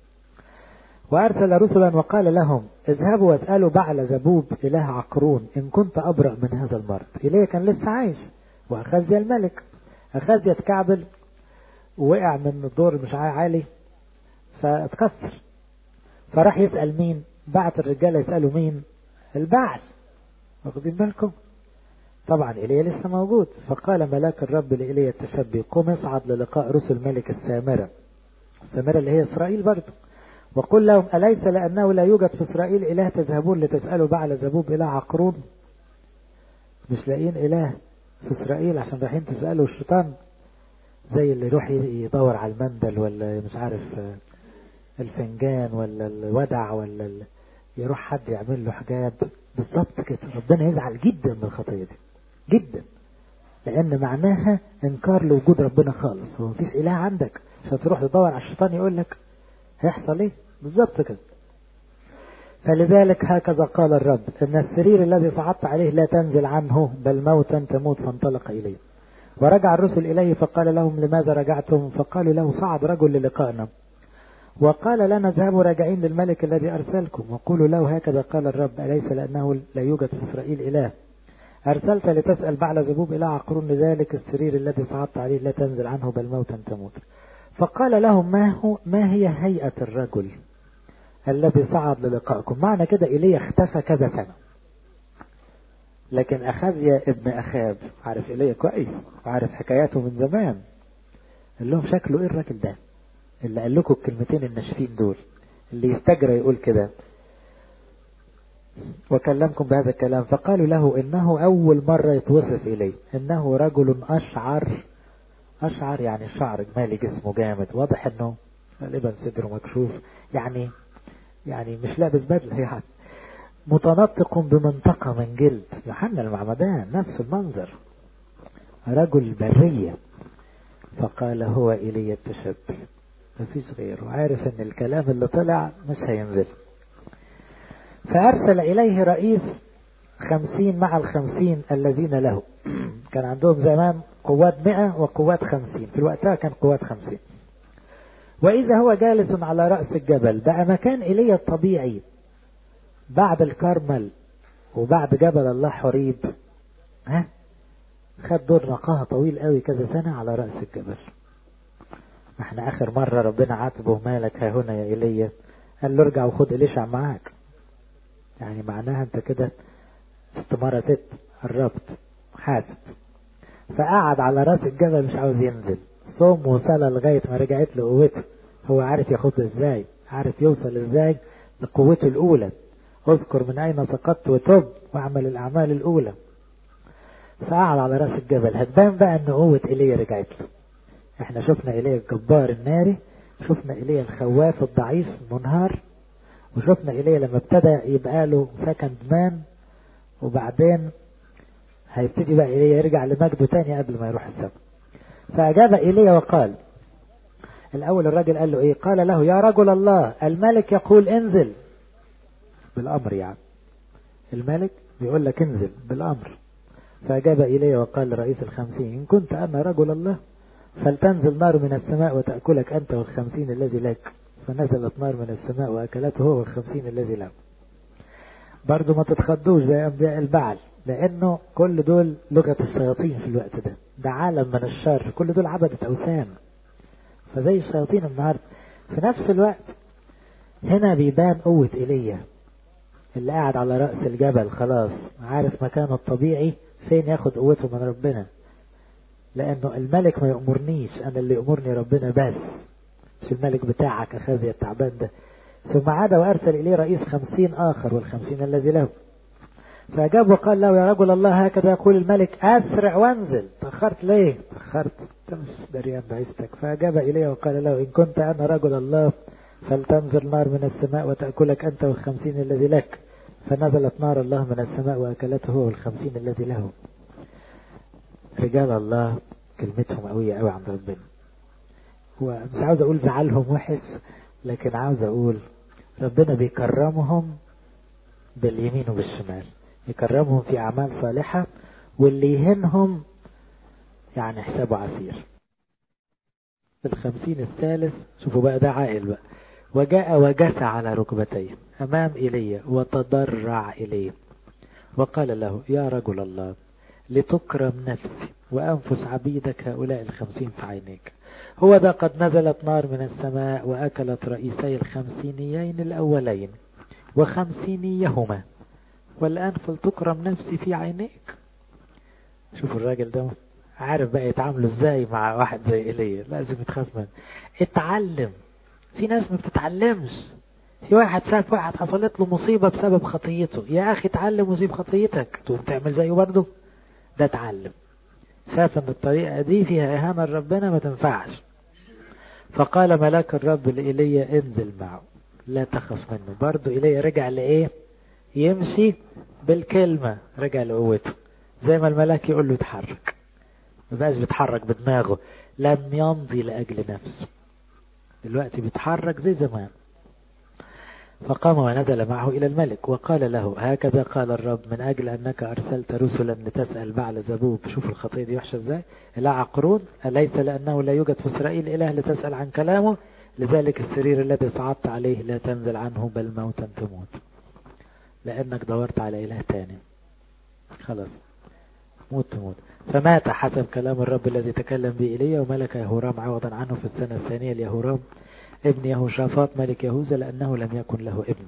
وأرسل رسلا وقال لهم اذهبوا واسألوا بعل زبوب إله عقرون إن كنت أبرأ من هذا المرض إليه كان لسه عايش وأخذ الملك أخذ يتكعبل ووقع من الدور مش عالي فاتكسر فراح يسأل مين بعت الرجالة يسألوا مين البعل واخدين بالكم طبعا إيليا لسه موجود فقال ملاك الرب لإيليا التشبي قم اصعد للقاء رسل ملك السامرة السامرة اللي هي إسرائيل برضه وقل لهم أليس لأنه لا يوجد في إسرائيل إله تذهبون لتسألوا بعل زبوب إله عقرون مش لاقيين إله في إسرائيل عشان رايحين تسألوا الشيطان زي اللي يروح يدور على المندل ولا مش عارف الفنجان ولا الودع ولا ال... يروح حد يعمل له حجاب بالظبط كده ربنا يزعل جدا من الخطية دي جدا لأن معناها إنكار لوجود ربنا خالص هو مفيش إله عندك عشان تروح تدور على الشيطان يقول لك هيحصل ايه بالظبط كده فلذلك هكذا قال الرب ان السرير الذي صعدت عليه لا تنزل عنه بل موتا تموت فانطلق اليه ورجع الرسل اليه فقال لهم لماذا رجعتم فقالوا له صعد رجل للقائنا وقال لنا اذهبوا راجعين للملك الذي ارسلكم وقولوا له هكذا قال الرب اليس لانه لا يوجد في اسرائيل اله ارسلت لتسال بعل زبوب الى عقرون لذلك السرير الذي صعدت عليه لا تنزل عنه بل موتا تموت فقال لهم ما هو ما هي هيئة الرجل الذي صعد للقائكم معنى كده إليه اختفى كذا سنة لكن أخذيا ابن أخاب عارف إليه كويس وعارف حكاياته من زمان قال لهم شكله إيه الراجل ده اللي قال لكم الكلمتين الناشفين دول اللي يستجرى يقول كده وكلمكم بهذا الكلام فقالوا له إنه أول مرة يتوصف إليه إنه رجل أشعر أشعر يعني شعر مالي جسمه جامد واضح انه غالبا صدره مكشوف يعني يعني مش لابس بدلة يعني متنطق بمنطقة من جلد يوحنا المعمدان نفس المنظر رجل برية فقال هو إلي التشبي مفيش غيره عارف ان الكلام اللي طلع مش هينزل فأرسل إليه رئيس خمسين مع الخمسين الذين له كان عندهم زمان قوات مئة وقوات خمسين في الوقتها كان قوات خمسين وإذا هو جالس على رأس الجبل بقى مكان إيليا الطبيعي بعد الكرمل وبعد جبل الله حريب ها خد دور نقاهة طويل قوي كذا سنة على رأس الجبل احنا آخر مرة ربنا عاتبه مالك ها هنا يا إيليا قال له ارجع وخد إليشع معاك يعني معناها انت كده استمارة ست قربت حاسب فقعد على راس الجبل مش عاوز ينزل صوم وصلى لغاية ما رجعت له قوته هو عارف ياخدها ازاي عارف يوصل ازاي لقوته الأولى اذكر من أين سقطت وتب واعمل الأعمال الأولى فقعد على راس الجبل هتبان بقى ان قوة ايليا رجعت له احنا شفنا ايليا الجبار الناري شفنا ايليا الخواف الضعيف المنهار وشفنا ايليا لما ابتدى يبقى له سكند مان وبعدين هيبتدي بقى ايليا يرجع لمجده تاني قبل ما يروح السماء فأجاب ايليا وقال الأول الراجل قال له إيه قال له يا رجل الله الملك يقول انزل بالأمر يعني الملك بيقول لك انزل بالأمر فأجاب إلي وقال لرئيس الخمسين إن كنت أنا رجل الله فلتنزل نار من السماء وتأكلك أنت والخمسين الذي لك فنزلت نار من السماء وأكلته هو والخمسين الذي له برضو ما تتخضوش زي أنبياء البعل لأنه كل دول لغة الشياطين في الوقت ده ده عالم من الشر كل دول عبدة أوثان فزي الشياطين النهاردة في نفس الوقت هنا بيبان قوة إيليا اللي قاعد على رأس الجبل خلاص عارف مكانه الطبيعي فين ياخد قوته من ربنا لأنه الملك ما يأمرنيش أنا اللي يأمرني ربنا بس مش الملك بتاعك أخازي التعبان ده ثم عاد وأرسل إليه رئيس خمسين آخر والخمسين الذي له فأجاب وقال له يا رجل الله هكذا يقول الملك أسرع وانزل تأخرت ليه تأخرت أنت مش دريان بعيشتك فأجاب إليه وقال له إن كنت أنا رجل الله فلتنزل نار من السماء وتأكلك أنت والخمسين الذي لك فنزلت نار الله من السماء وأكلته هو والخمسين الذي له رجال الله كلمتهم قوية قوي عند ربنا ومش عاوز أقول زعلهم وحش لكن عاوز أقول ربنا بيكرمهم باليمين وبالشمال يكرمهم في أعمال صالحة واللي يهنهم يعني حسابه عسير الخمسين الثالث شوفوا بقى ده عائل بقى وجاء وجث على ركبتيه أمام إيليا وتضرع إليه وقال له يا رجل الله لتكرم نفسي وأنفس عبيدك هؤلاء الخمسين في عينيك هو ذا قد نزلت نار من السماء وأكلت رئيسي الخمسينيين الأولين وخمسينيهما والآن فلتكرم نفسي في عينيك شوفوا الراجل ده عارف بقى يتعاملوا ازاي مع واحد زي ايليا لازم يتخاف منه اتعلم في ناس ما بتتعلمش في واحد شاف واحد حصلت له مصيبة بسبب خطيته يا أخي اتعلم وسيب خطيتك تقوم تعمل زيه برضه ده اتعلم شاف ان الطريقة دي فيها إهانة لربنا ما تنفعش فقال ملاك الرب لإيليا انزل معه لا تخف منه برضه إيليا رجع لإيه يمشي بالكلمة رجع لقوته زي ما الملاك يقول له اتحرك ما بقاش بيتحرك بدماغه لم يمضي لأجل نفسه دلوقتي بيتحرك زي زمان فقام ونزل معه إلى الملك وقال له هكذا قال الرب من أجل أنك أرسلت رسلا لتسأل بعل زبوب شوف الخطية دي وحشة ازاي لا عقرون أليس لأنه لا يوجد في إسرائيل إله لتسأل عن كلامه لذلك السرير الذي صعدت عليه لا تنزل عنه بل موتا تموت لأنك دورت على إله تاني خلاص موت تموت فمات حسب كلام الرب الذي تكلم به إليه وملك يهورام عوضا عنه في السنة الثانية ليهورام ابن يهوشافاط ملك يهوذا لأنه لم يكن له ابن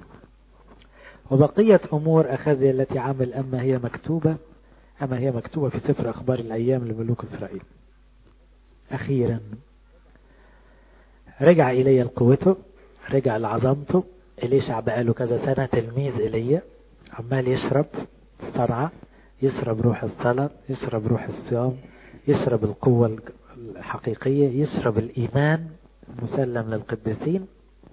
وبقية أمور أخذها التي عمل أما هي مكتوبة أما هي مكتوبة في سفر أخبار الأيام لملوك إسرائيل أخيرا رجع إلي لقوته رجع لعظمته إليشع بقاله كذا سنة تلميذ إلي عمال يشرب صرعة يشرب روح الصلاة يشرب روح الصيام يشرب القوة الحقيقية يشرب الإيمان مسلم للقديسين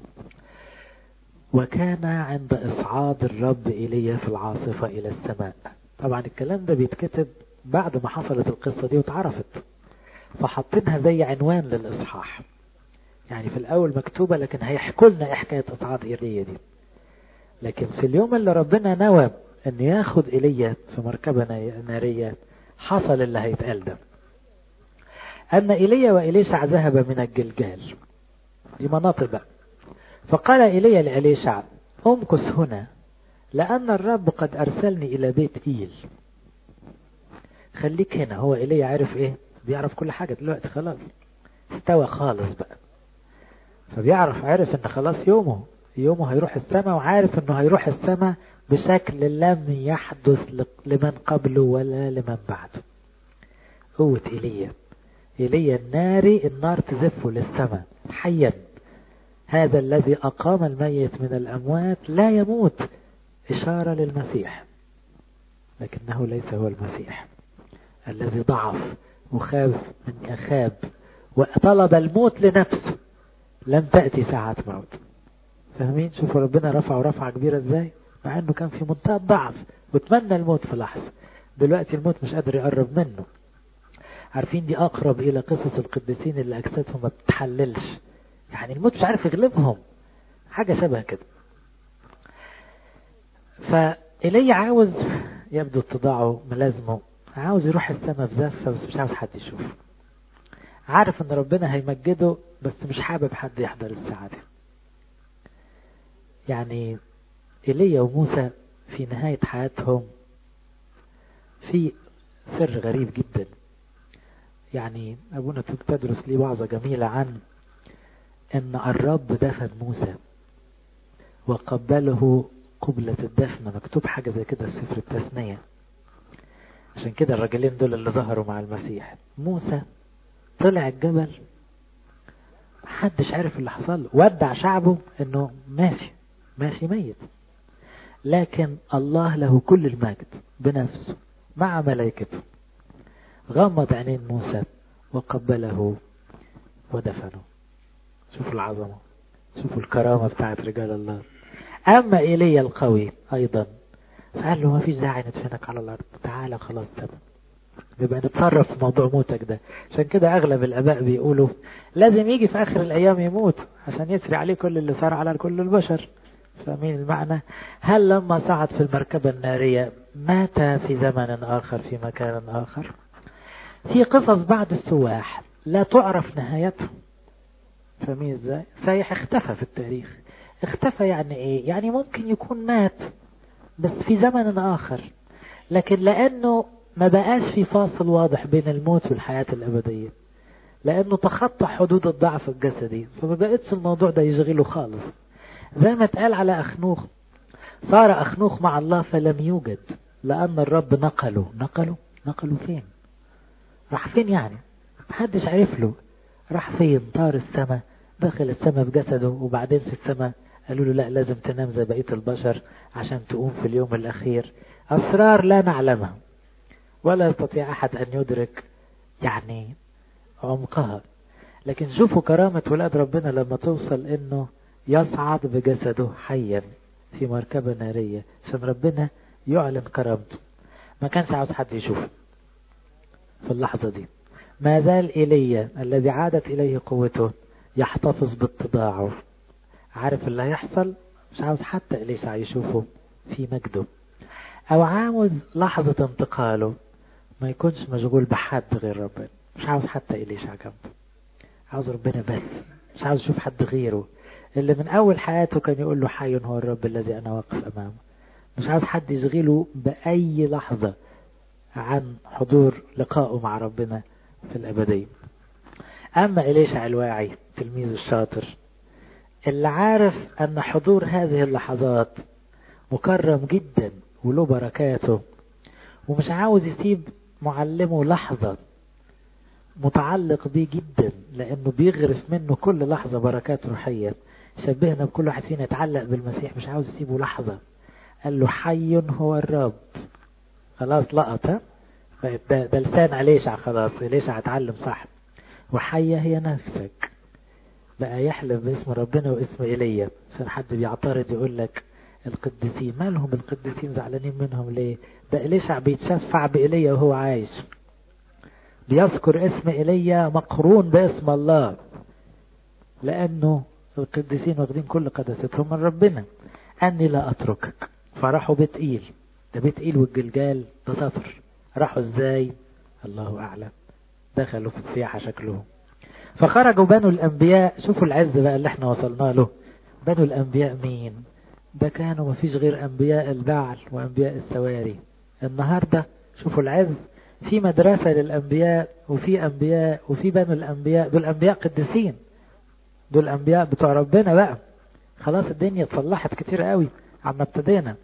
وكان عند إصعاد الرب إلي في العاصفة إلى السماء طبعا الكلام ده بيتكتب بعد ما حصلت القصة دي واتعرفت فحطينها زي عنوان للإصحاح يعني في الأول مكتوبة لكن هيحكوا لنا إيه حكاية إصعاد إيليا دي لكن في اليوم اللي ربنا نوى أن ياخد إيليا في مركبة نارية حصل اللي هيتقال ده أن إيليا وإليشع ذهب من الجلجال دي مناطق بقى فقال إيليا لإليشع أمكث هنا لأن الرب قد أرسلني إلى بيت إيل خليك هنا هو إيليا عارف إيه بيعرف كل حاجة دلوقتي خلاص استوى خالص بقى فبيعرف عارف إن خلاص يومه يومه هيروح السماء وعارف إنه هيروح السماء بشكل لم يحدث لمن قبله ولا لمن بعده قوة إيليا إيليا الناري النار تزفه للسماء حيا هذا الذي أقام الميت من الأموات لا يموت إشارة للمسيح لكنه ليس هو المسيح الذي ضعف وخاف من أخاب وطلب الموت لنفسه لم تأتي ساعة موت فاهمين شوفوا ربنا رفعه رفعة كبيرة ازاي مع انه كان في منتهى الضعف وتمنى الموت في لحظة دلوقتي الموت مش قادر يقرب منه عارفين دي أقرب إلى قصص القديسين اللي أجسادهم ما بتحللش يعني الموت مش عارف يغلبهم حاجة شبه كده فإلي عاوز يبدو اتضاعه ملازمه عاوز يروح السماء في زفة بس مش عاوز حد يشوفه عارف ان ربنا هيمجده بس مش حابب حد يحضر السعادة يعني إيليا وموسى في نهاية حياتهم في سر غريب جدا يعني أبونا تدرس لي وعظة جميلة عن أن الرب دفن موسى وقبله قبلة الدفن مكتوب حاجة زي كده في سفر التثنية عشان كده الرجلين دول اللي ظهروا مع المسيح موسى طلع الجبل محدش عارف اللي حصل له ودع شعبه انه ماشي ماشي ميت لكن الله له كل المجد بنفسه مع ملائكته غمض عينين موسى وقبله ودفنه شوفوا العظمة شوفوا الكرامة بتاعت رجال الله أما إيليا القوي أيضا فقال له ما فيش داعي ندفنك على الأرض تعالى خلاص تمام نبقى نتصرف في موضوع موتك ده عشان كده أغلب الآباء بيقولوا لازم يجي في آخر الأيام يموت عشان يسري عليه كل اللي صار على كل البشر فاهمين المعنى هل لما صعد في المركبة النارية مات في زمن آخر في مكان آخر في قصص بعد السواح لا تعرف نهايتهم فاهمين ازاي سايح اختفى في التاريخ اختفى يعني ايه يعني ممكن يكون مات بس في زمن آخر لكن لأنه ما بقاش في فاصل واضح بين الموت والحياة الأبدية لأنه تخطى حدود الضعف الجسدي فما بقتش الموضوع ده يشغله خالص زي ما اتقال على أخنوخ صار أخنوخ مع الله فلم يوجد لأن الرب نقله نقله نقله فين راح فين يعني محدش عرف له راح فين طار السماء دخل السماء بجسده وبعدين في السماء قالوا له لا لازم تنام زي بقية البشر عشان تقوم في اليوم الأخير أسرار لا نعلمها ولا يستطيع أحد أن يدرك يعني عمقها لكن شوفوا كرامة ولاد ربنا لما توصل إنه يصعد بجسده حيا في مركبة نارية عشان ربنا يعلن كرامته ما كانش عاوز حد يشوفه في اللحظة دي ما زال إيليا الذي عادت إليه قوته يحتفظ باتضاعه عارف اللي هيحصل مش عاوز حتى إليشع يشوفه في مجده أو عاوز لحظة انتقاله ما يكونش مشغول بحد غير ربنا مش عاوز حتى إليشع جنبه عاوز ربنا بس مش عاوز يشوف حد غيره اللي من أول حياته كان يقول له حي هو الرب الذي أنا واقف أمامه مش عاوز حد يشغله بأي لحظة عن حضور لقائه مع ربنا في الأبدية أما إليشع الواعي تلميذ الشاطر اللي عارف أن حضور هذه اللحظات مكرم جدا وله بركاته ومش عاوز يسيب معلمه لحظة متعلق بيه جدا لأنه بيغرف منه كل لحظة بركات روحية شبهنا بكل واحد فينا يتعلق بالمسيح مش عاوز يسيبه لحظة قال له حي هو الرب خلاص لقط ها ده, ده لسان أليشع خلاص أليشع اتعلم صح وحية هي نفسك بقى يحلف باسم ربنا واسم إيليا عشان حد بيعترض يقول لك القديسين مالهم القديسين زعلانين منهم ليه ده إليشع بيتشفع بإيليا وهو عايش بيذكر اسم إيليا مقرون باسم الله لأنه القديسين واخدين كل قداستهم من ربنا أني لا أتركك فراحوا بيت إيل ده بيت إيل والجلجال ده سفر راحوا ازاي الله أعلم دخلوا في السياحة شكلهم فخرجوا بنو الأنبياء شوفوا العز بقى اللي احنا وصلنا له بنو الأنبياء مين ده كانوا ما فيش غير أنبياء البعل وأنبياء السواري النهاردة شوفوا العز في مدرسة للأنبياء وفي أنبياء وفي بنو الأنبياء دول أنبياء قديسين دول أنبياء بتوع ربنا بقى خلاص الدنيا اتصلحت كتير قوي عما ابتدينا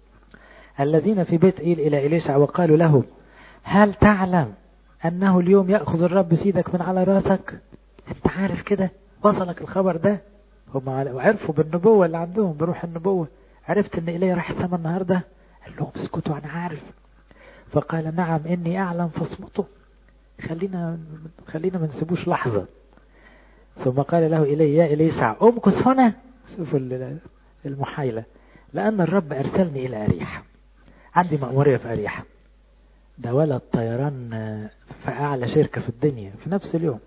الذين في بيت إيل إلى إليشع وقالوا له هل تعلم أنه اليوم يأخذ الرب سيدك من على راسك انت عارف كده وصلك الخبر ده هم عرفوا بالنبوة اللي عندهم بروح النبوة عرفت ان إليه راح السما النهاردة قال لهم اسكتوا انا عارف فقال نعم اني اعلم فاصمتوا خلينا خلينا ما نسيبوش لحظة ثم قال له إلي يا إليسع امكث هنا شوفوا المحايلة لأن الرب أرسلني إلى أريحة عندي مأمورية في أريحة ده ولد طيران في أعلى شركة في الدنيا في نفس اليوم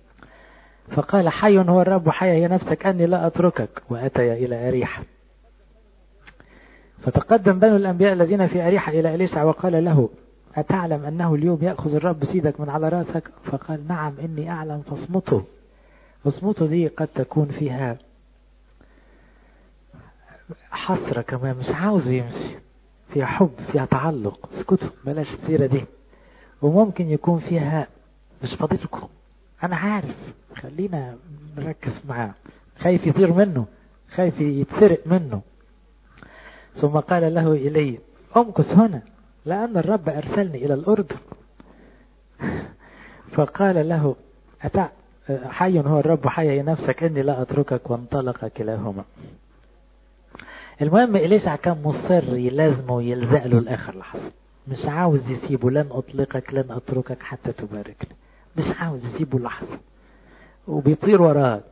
فقال حي هو الرب وحي هي نفسك أني لا أتركك وأتي إلى أريحة فتقدم بنو الأنبياء الذين في أريحة إلى إليشع وقال له أتعلم أنه اليوم يأخذ الرب سيدك من على رأسك فقال نعم إني أعلم فاصمته فاصمته دي قد تكون فيها حسرة كمان مش عاوز يمشي فيها حب فيها تعلق اسكتوا بلاش السيرة دي وممكن يكون فيها مش فاضلكم انا عارف خلينا نركز معاه خايف يطير منه خايف يتسرق منه ثم قال له إلي امكث هنا لأن الرب أرسلني إلى الأردن فقال له أتع حي هو الرب حي نفسك إني لا أتركك وانطلق كلاهما المهم إليشع كان مصر يلازمه ويلزق له لآخر لحظة مش عاوز يسيبه لن أطلقك لن أتركك حتى تباركني مش عاوز يسيبه لحظة وبيطير وراه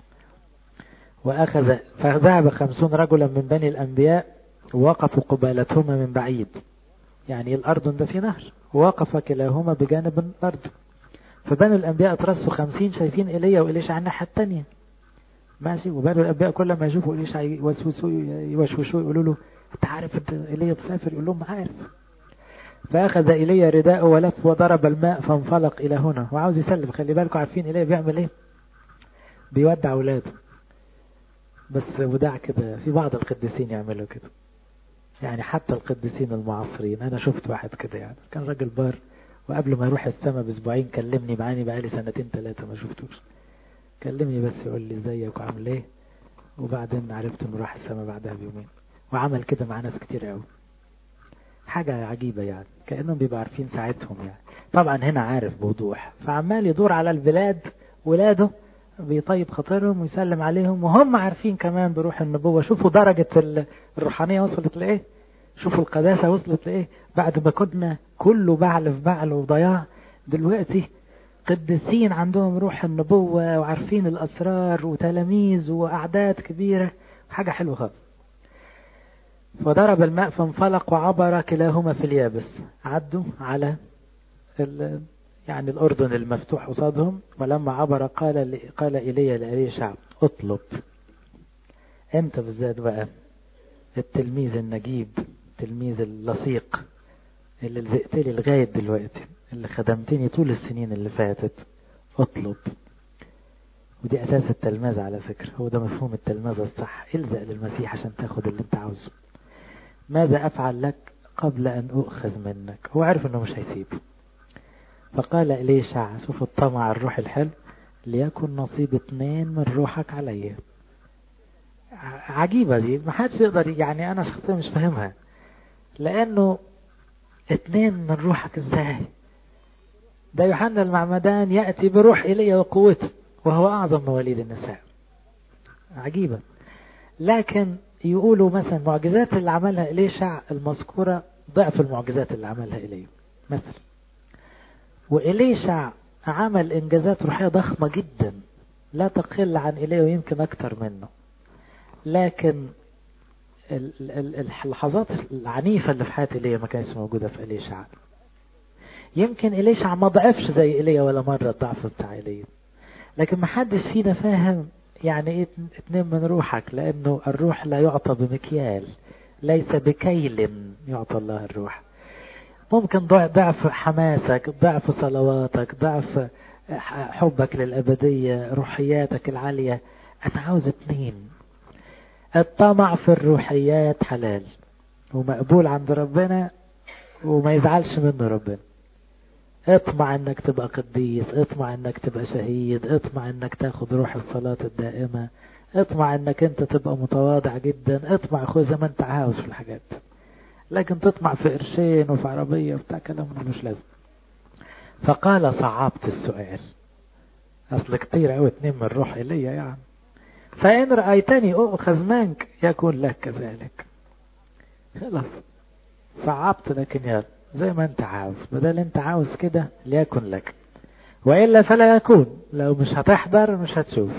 وأخذ فذهب خمسون رجلا من بني الأنبياء ووقفوا قبالتهما من بعيد يعني الأردن ده في نهر ووقف كلاهما بجانب الأرض فبنو الأنبياء ترسوا خمسين شايفين إيليا وإليشع على الناحية التانية ماشي وبنو الأنبياء كل ما يشوفوا إليشع يوسوسوا يوشوشوا يقولوا له أنت عارف أنت إيليا مسافر يقول لهم عارف فأخذ إيليا رداءه ولف وضرب الماء فانفلق إلى هنا وعاوز يسلم خلي بالكم عارفين إيليا بيعمل إيه بيودع أولاده بس وداع كده في بعض القديسين يعملوا كده يعني حتى القديسين المعاصرين أنا شفت واحد كده يعني كان راجل بار وقبل ما يروح السما باسبوعين كلمني معاني بقالي سنتين ثلاثة ما شفتوش كلمني بس يقول لي ازيك وعامل ايه وبعدين عرفت انه راح السما بعدها بيومين وعمل كده مع ناس كتير قوي حاجة عجيبة يعني كأنهم بيبقوا عارفين ساعتهم يعني طبعا هنا عارف بوضوح فعمال يدور على البلاد ولاده بيطيب خاطرهم ويسلم عليهم وهم عارفين كمان بروح النبوة شوفوا درجة الروحانية وصلت لإيه شوفوا القداسة وصلت لإيه بعد ما كنا كله بعل في بعل وضياع دلوقتي قديسين عندهم روح النبوة وعارفين الأسرار وتلاميذ وأعداد كبيرة حاجة حلوة خالص فضرب الماء فانفلق وعبر كلاهما في اليابس عدوا على ال... يعني الأردن المفتوح قصادهم ولما عبر قال قال إلي لأليشع اطلب أنت بالذات بقى التلميذ النجيب التلميذ اللصيق اللي لزقت لي لغاية دلوقتي اللي خدمتني طول السنين اللي فاتت اطلب ودي أساس التلمذة على فكرة هو ده مفهوم التلمذة الصح الزق للمسيح عشان تاخد اللي انت عاوزه ماذا أفعل لك قبل أن أؤخذ منك هو عارف أنه مش هيسيبه فقال إليشع شوف الطمع الروح الحلو ليكن نصيب اتنين من روحك عليا عجيبة دي ما حدش يقدر يعني أنا شخصيا مش فاهمها لأنه اتنين من روحك ازاي ده يوحنا المعمدان يأتي بروح إلي وقوته وهو أعظم مواليد النساء عجيبة لكن يقولوا مثلا معجزات اللي عملها إليشع المذكورة ضعف المعجزات اللي عملها إليه مثلا وإليشع عمل إنجازات روحية ضخمة جدا لا تقل عن إليه ويمكن أكتر منه لكن اللحظات العنيفة اللي في حياة إيليا ما كانتش موجودة في إليشع يمكن إليشع ما ضعفش زي إيليا ولا مرة الضعف بتاع إيليا لكن ما حدش فينا فاهم يعني ايه اتنين من روحك لأنه الروح لا يعطى بمكيال ليس بكيل يعطى الله الروح ممكن ضعف حماسك ضعف صلواتك ضعف حبك للأبدية روحياتك العالية أنا عاوز اتنين الطمع في الروحيات حلال ومقبول عند ربنا وما يزعلش منه ربنا اطمع انك تبقى قديس اطمع انك تبقى شهيد اطمع انك تاخد روح الصلاة الدائمة اطمع انك انت تبقى متواضع جدا اطمع خذ زي ما انت عاوز في الحاجات لكن تطمع في قرشين وفي عربية وبتاع كلام مش لازم فقال صعبت السؤال اصل كتير اوي اتنين من روح الي يعني فإن رأيتني أؤخذ منك يكون لك كذلك خلاص صعبت لكن يلا زي ما انت عاوز بدل انت عاوز كده ليكن لك وإلا فلا يكون لو مش هتحضر مش هتشوف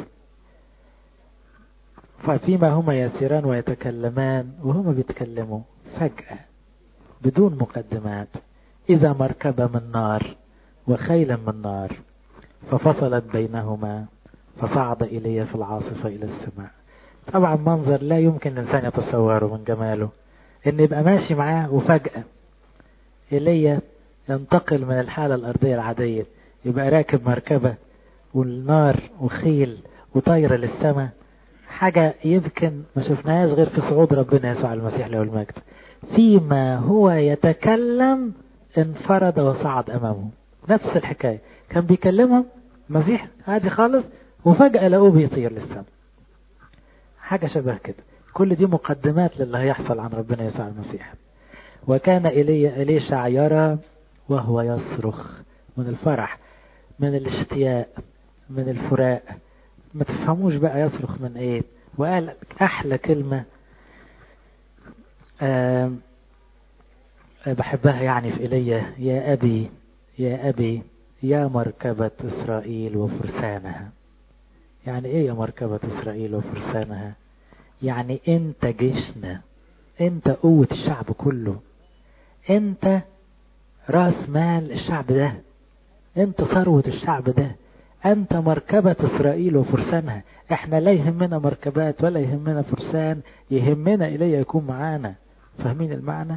ففيما هما يسيران ويتكلمان وهما بيتكلموا فجأة بدون مقدمات إذا مركبة من نار وخيلا من نار ففصلت بينهما فصعد إلي في العاصفة إلى السماء طبعا منظر لا يمكن الإنسان يتصوره من جماله إن يبقى ماشي معاه وفجأة إلي ينتقل من الحالة الأرضية العادية يبقى راكب مركبة والنار وخيل وطايرة للسماء حاجة يمكن ما شفناهاش غير في صعود ربنا يسوع المسيح له المجد فيما هو يتكلم انفرد وصعد أمامه نفس الحكاية كان بيكلمهم مسيح عادي خالص وفجأة لقوه بيطير للسماء حاجة شبه كده كل دي مقدمات للي هيحصل عن ربنا يسوع المسيح وكان إلي إليشع يرى وهو يصرخ من الفرح من الاشتياق من الفراق ما تفهموش بقى يصرخ من ايه وقال احلى كلمة آه بحبها يعني في ايليا يا ابي يا ابي يا مركبة اسرائيل وفرسانها يعني ايه يا مركبة اسرائيل وفرسانها يعني انت جيشنا انت قوة الشعب كله انت راس مال الشعب ده انت ثروة الشعب ده انت مركبة اسرائيل وفرسانها احنا لا يهمنا مركبات ولا يهمنا فرسان يهمنا اليه يكون معانا فاهمين المعنى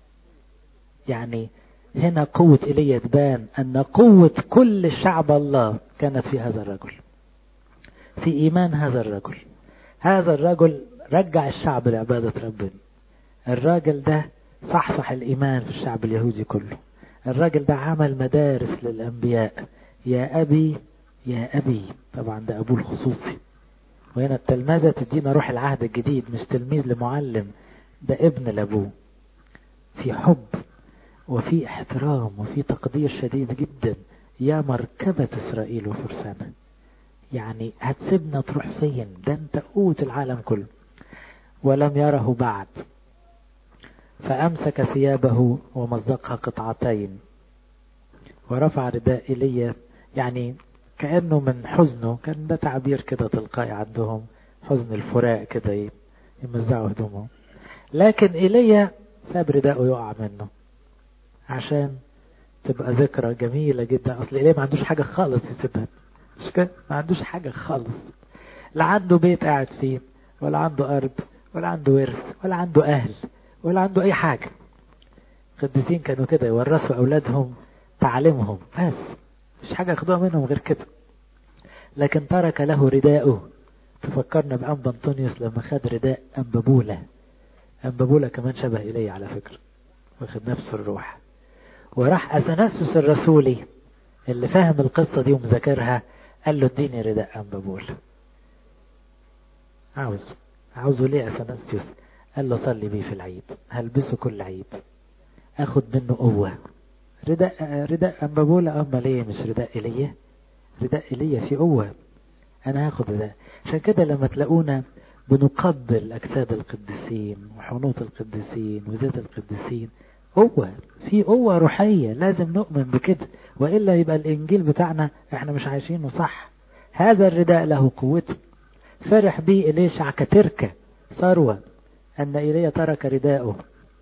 يعني هنا قوة ايليا تبان ان قوة كل شعب الله كانت في هذا الرجل في ايمان هذا الرجل هذا الرجل رجع الشعب لعبادة ربنا الراجل ده صحصح الايمان في الشعب اليهودي كله الراجل ده عمل مدارس للانبياء يا ابي يا أبي طبعا ده أبوه الخصوصي وهنا التلمذة تدينا روح العهد الجديد مش تلميذ لمعلم ده ابن لأبوه في حب وفي احترام وفي تقدير شديد جدا يا مركبة إسرائيل وفرسانة يعني هتسيبنا تروح فين ده انت قوة العالم كله ولم يره بعد فأمسك ثيابه ومزقها قطعتين ورفع رداء إلي يعني كأنه من حزنه كان ده تعبير كده تلقائي عندهم حزن الفراق كده يمزعوا هدومهم لكن إيليا ساب رداءه يقع منه عشان تبقى ذكرى جميلة جدا أصل إيليا ما عندوش حاجة خالص يسيبها مش كده ما عندوش حاجة خالص لا عنده بيت قاعد فيه ولا عنده أرض ولا عنده ورث ولا عنده أهل ولا عنده أي حاجة القديسين كانوا كده يورثوا أولادهم تعليمهم بس مش حاجة ياخدوها منهم غير كده لكن ترك له رداءه تفكرنا بأنبا أنطونيوس لما خد رداء أنبابولة أنبابولة كمان شبه إلي على فكرة واخد نفس الروح وراح أثناسوس الرسولي اللي فاهم القصة دي ومذاكرها قال له اديني رداء أنبابولة عاوزه عاوزه ليه أثناسيوس قال له صلي بيه في العيد هلبسه كل عيد اخد منه قوة رداء رداء أنبابولة أما ليه مش رداء إيليا رداء إيليا في قوة أنا هاخد رداء عشان كده لما تلاقونا بنقبل أجساد القديسين وحنوط القديسين وزيت القديسين قوة في قوة روحية لازم نؤمن بكده وإلا يبقى الإنجيل بتاعنا إحنا مش عايشينه صح هذا الرداء له قوته فرح بيه إليشع كتركة ثروة أن إيليا ترك رداءه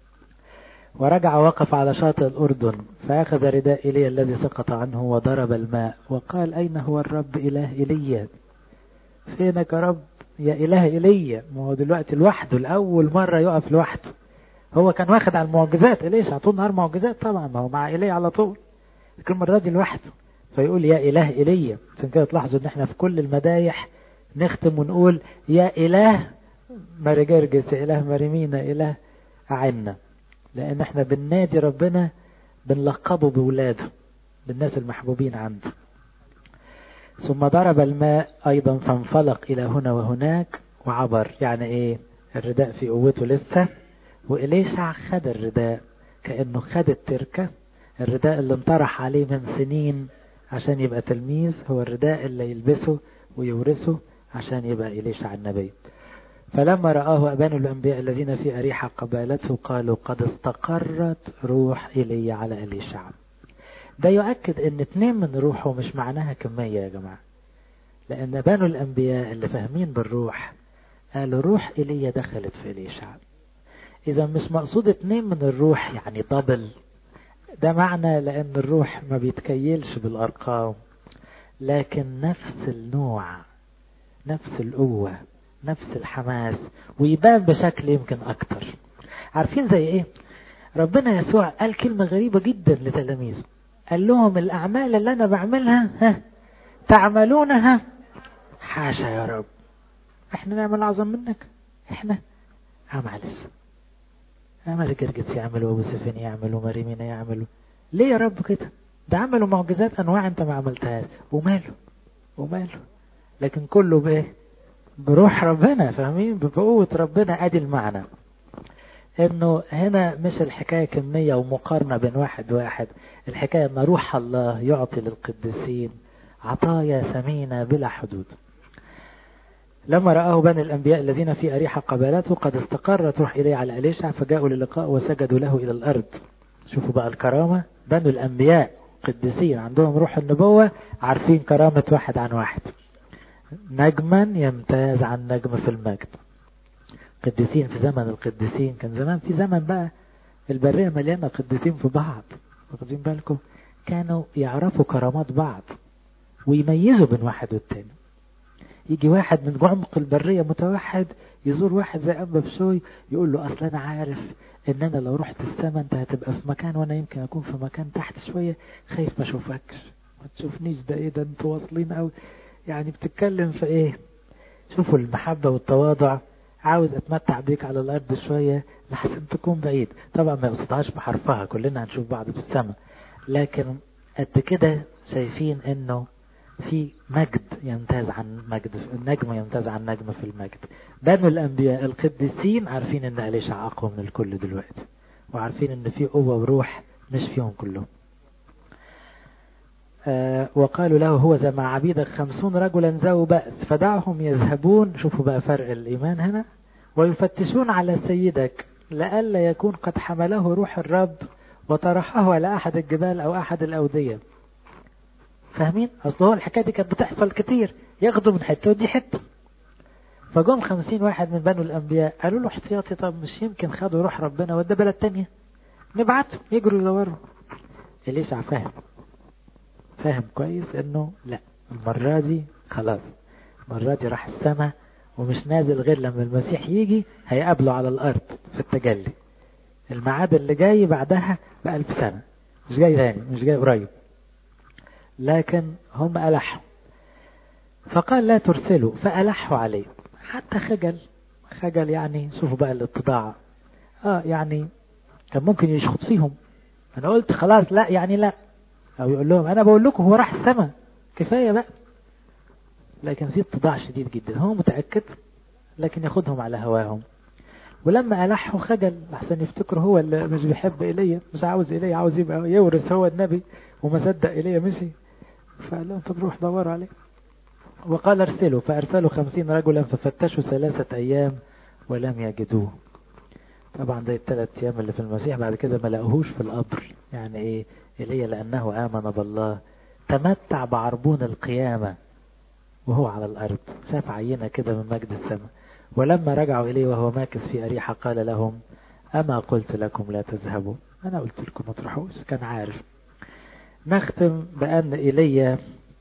ورجع وقف على شاطئ الأردن فأخذ رداء إيليا الذي سقط عنه وضرب الماء وقال أين هو الرب إله إيليا فينك يا رب يا إله إيليا ما هو دلوقتي لوحده الأول مرة يقف لوحده هو كان واخد على المعجزات إليش طول نهار معجزات طبعا ما هو مع إيليا على طول لكن المرة دي لوحده فيقول يا إله إيليا عشان كده تلاحظوا إن إحنا في كل المدايح نختم ونقول يا إله مارجرجس إله مريمينا إله أعنا لأن احنا بننادي ربنا بنلقبه بولاده بالناس المحبوبين عنده ثم ضرب الماء أيضا فانفلق إلى هنا وهناك وعبر يعني إيه الرداء في قوته لسه وإليشع خد الرداء كأنه خد التركة الرداء اللي انطرح عليه من سنين عشان يبقى تلميذ هو الرداء اللي يلبسه ويورثه عشان يبقى إليشع النبي فلما رآه أبان الأنبياء الذين في أريحة قبالته قالوا قد استقرت روح إلي على إليشع ده يؤكد ان اتنين من روحه مش معناها كمية يا جماعة لأن بنو الأنبياء اللي فاهمين بالروح قالوا روح إيليا دخلت في إليشع إذا مش مقصود اتنين من الروح يعني دبل ده معنى لأن الروح ما بيتكيلش بالأرقام لكن نفس النوع نفس القوة نفس الحماس ويبان بشكل يمكن أكتر عارفين زي إيه ربنا يسوع قال كلمة غريبة جدا لتلاميذه قال لهم الأعمال اللي أنا بعملها ها تعملونها حاشا يا رب احنا نعمل أعظم منك احنا اه معلش عمل جرجس يعمل وابو سفين يعمل ومريمينا يعمل ليه يا رب كده ده عملوا معجزات انواع انت ما عملتهاش وماله وماله لكن كله بايه بروح ربنا فاهمين بقوة ربنا ادي المعنى انه هنا مش الحكاية كمية ومقارنة بين واحد واحد الحكاية ان روح الله يعطي للقديسين عطايا ثمينة بلا حدود لما رآه بني الأنبياء الذين في أريحة قبالته قد استقرت روح إليه على أليشع فجاءوا للقاء وسجدوا له إلى الأرض شوفوا بقى الكرامة بنو الأنبياء قديسين عندهم روح النبوة عارفين كرامة واحد عن واحد نجما يمتاز عن نجم في المجد قديسين في زمن القديسين كان زمان في زمن بقى البرية مليانة قديسين في بعض واخدين بالكم كانوا يعرفوا كرامات بعض ويميزوا بين واحد والتاني يجي واحد من عمق البرية متوحد يزور واحد زي أبا بشوي يقول له أصل أنا عارف إن أنا لو رحت السما أنت هتبقى في مكان وأنا يمكن أكون في مكان تحت شوية خايف ما أشوفكش ما تشوفنيش ده إيه ده أنتوا واصلين أوي يعني بتتكلم في إيه شوفوا المحبة والتواضع عاوز أتمتع بيك على الأرض شوية لحسن تكون بعيد طبعا ما يقصدهاش بحرفها كلنا هنشوف بعض في السما لكن قد كده شايفين إنه في مجد يمتاز عن مجد النجم يمتاز عن نجم في المجد بنو الأنبياء القديسين عارفين إن أليشع أقوى من الكل دلوقتي وعارفين إن في قوة وروح مش فيهم كلهم آه وقالوا له هو زي مع عبيدك خمسون رجلا ذو بأس فدعهم يذهبون شوفوا بقى فرق الإيمان هنا ويفتشون على سيدك لئلا يكون قد حمله روح الرب وطرحه على أحد الجبال أو أحد الأودية فاهمين اصل هو الحكايه دي كانت بتحصل كتير ياخدوا من حته ودي حته فجم خمسين واحد من بنو الانبياء قالوا له احتياطي طب مش يمكن خدوا روح ربنا وده بلد تانية نبعتهم يجروا يدوروا اليشع فاهم فاهم كويس انه لا المرة دي خلاص المرة دي راح السماء ومش نازل غير لما المسيح يجي هيقابله على الارض في التجلي الميعاد اللي جاي بعدها بألف سنة مش جاي تاني مش جاي قريب لكن هم ألحوا فقال لا ترسلوا فألحوا عليه حتى خجل خجل يعني شوفوا بقى الاتضاع اه يعني كان ممكن يشخط فيهم انا قلت خلاص لا يعني لا او يقول لهم انا بقول لكم هو راح السماء كفاية بقى لكن في اتضاع شديد جدا هو متأكد لكن ياخدهم على هواهم ولما ألحوا خجل أحسن يفتكروا هو اللي مش بيحب إيليا مش عاوز إيليا عاوز يبقى يورث هو النبي وما صدق إيليا مشي فقال لهم طب روح دوروا عليه وقال ارسلوا فأرسلوا خمسين رجلا ففتشوا ثلاثة أيام ولم يجدوه طبعا زي الثلاث أيام اللي في المسيح بعد كده ما لقوهوش في القبر يعني إيه إيليا لأنه آمن بالله تمتع بعربون القيامة وهو على الأرض شاف عينة كده من مجد السماء ولما رجعوا إليه وهو ماكث في أريحة قال لهم أما قلت لكم لا تذهبوا أنا قلت لكم ما تروحوش كان عارف نختم بأن إيليا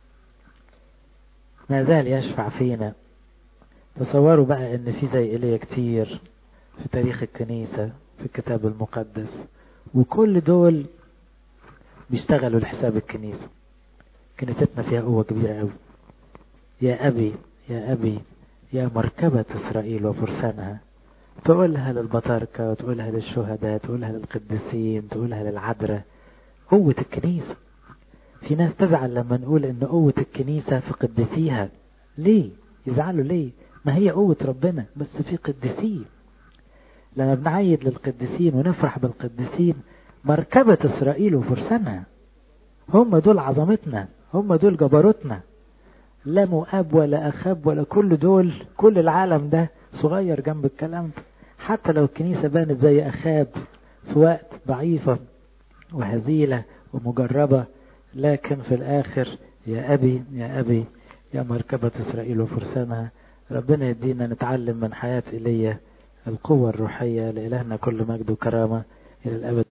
ما زال يشفع فينا تصوروا بقى ان في زي إيليا كتير في تاريخ الكنيسة في الكتاب المقدس وكل دول بيشتغلوا لحساب الكنيسة كنيستنا فيها قوة كبيرة قوي يا أبي يا أبي يا مركبة إسرائيل وفرسانها تقولها للبطاركة وتقولها للشهداء تقولها للقديسين تقولها للعذراء قوة الكنيسة في ناس تزعل لما نقول ان قوة الكنيسة في قديسيها ليه يزعلوا ليه ما هي قوة ربنا بس في قديسين لما بنعيد للقديسين ونفرح بالقديسين مركبة إسرائيل وفرسانها هم دول عظمتنا هم دول جبروتنا لا مؤاب ولا أخاب ولا كل دول كل العالم ده صغير جنب الكلام ده حتى لو الكنيسة بانت زي أخاب في وقت ضعيفة وهزيلة ومجربة لكن في الآخر يا أبي يا أبي يا مركبة إسرائيل وفرسانها ربنا يدينا نتعلم من حياة إيليا القوة الروحية لإلهنا كل مجد وكرامة إلى الأبد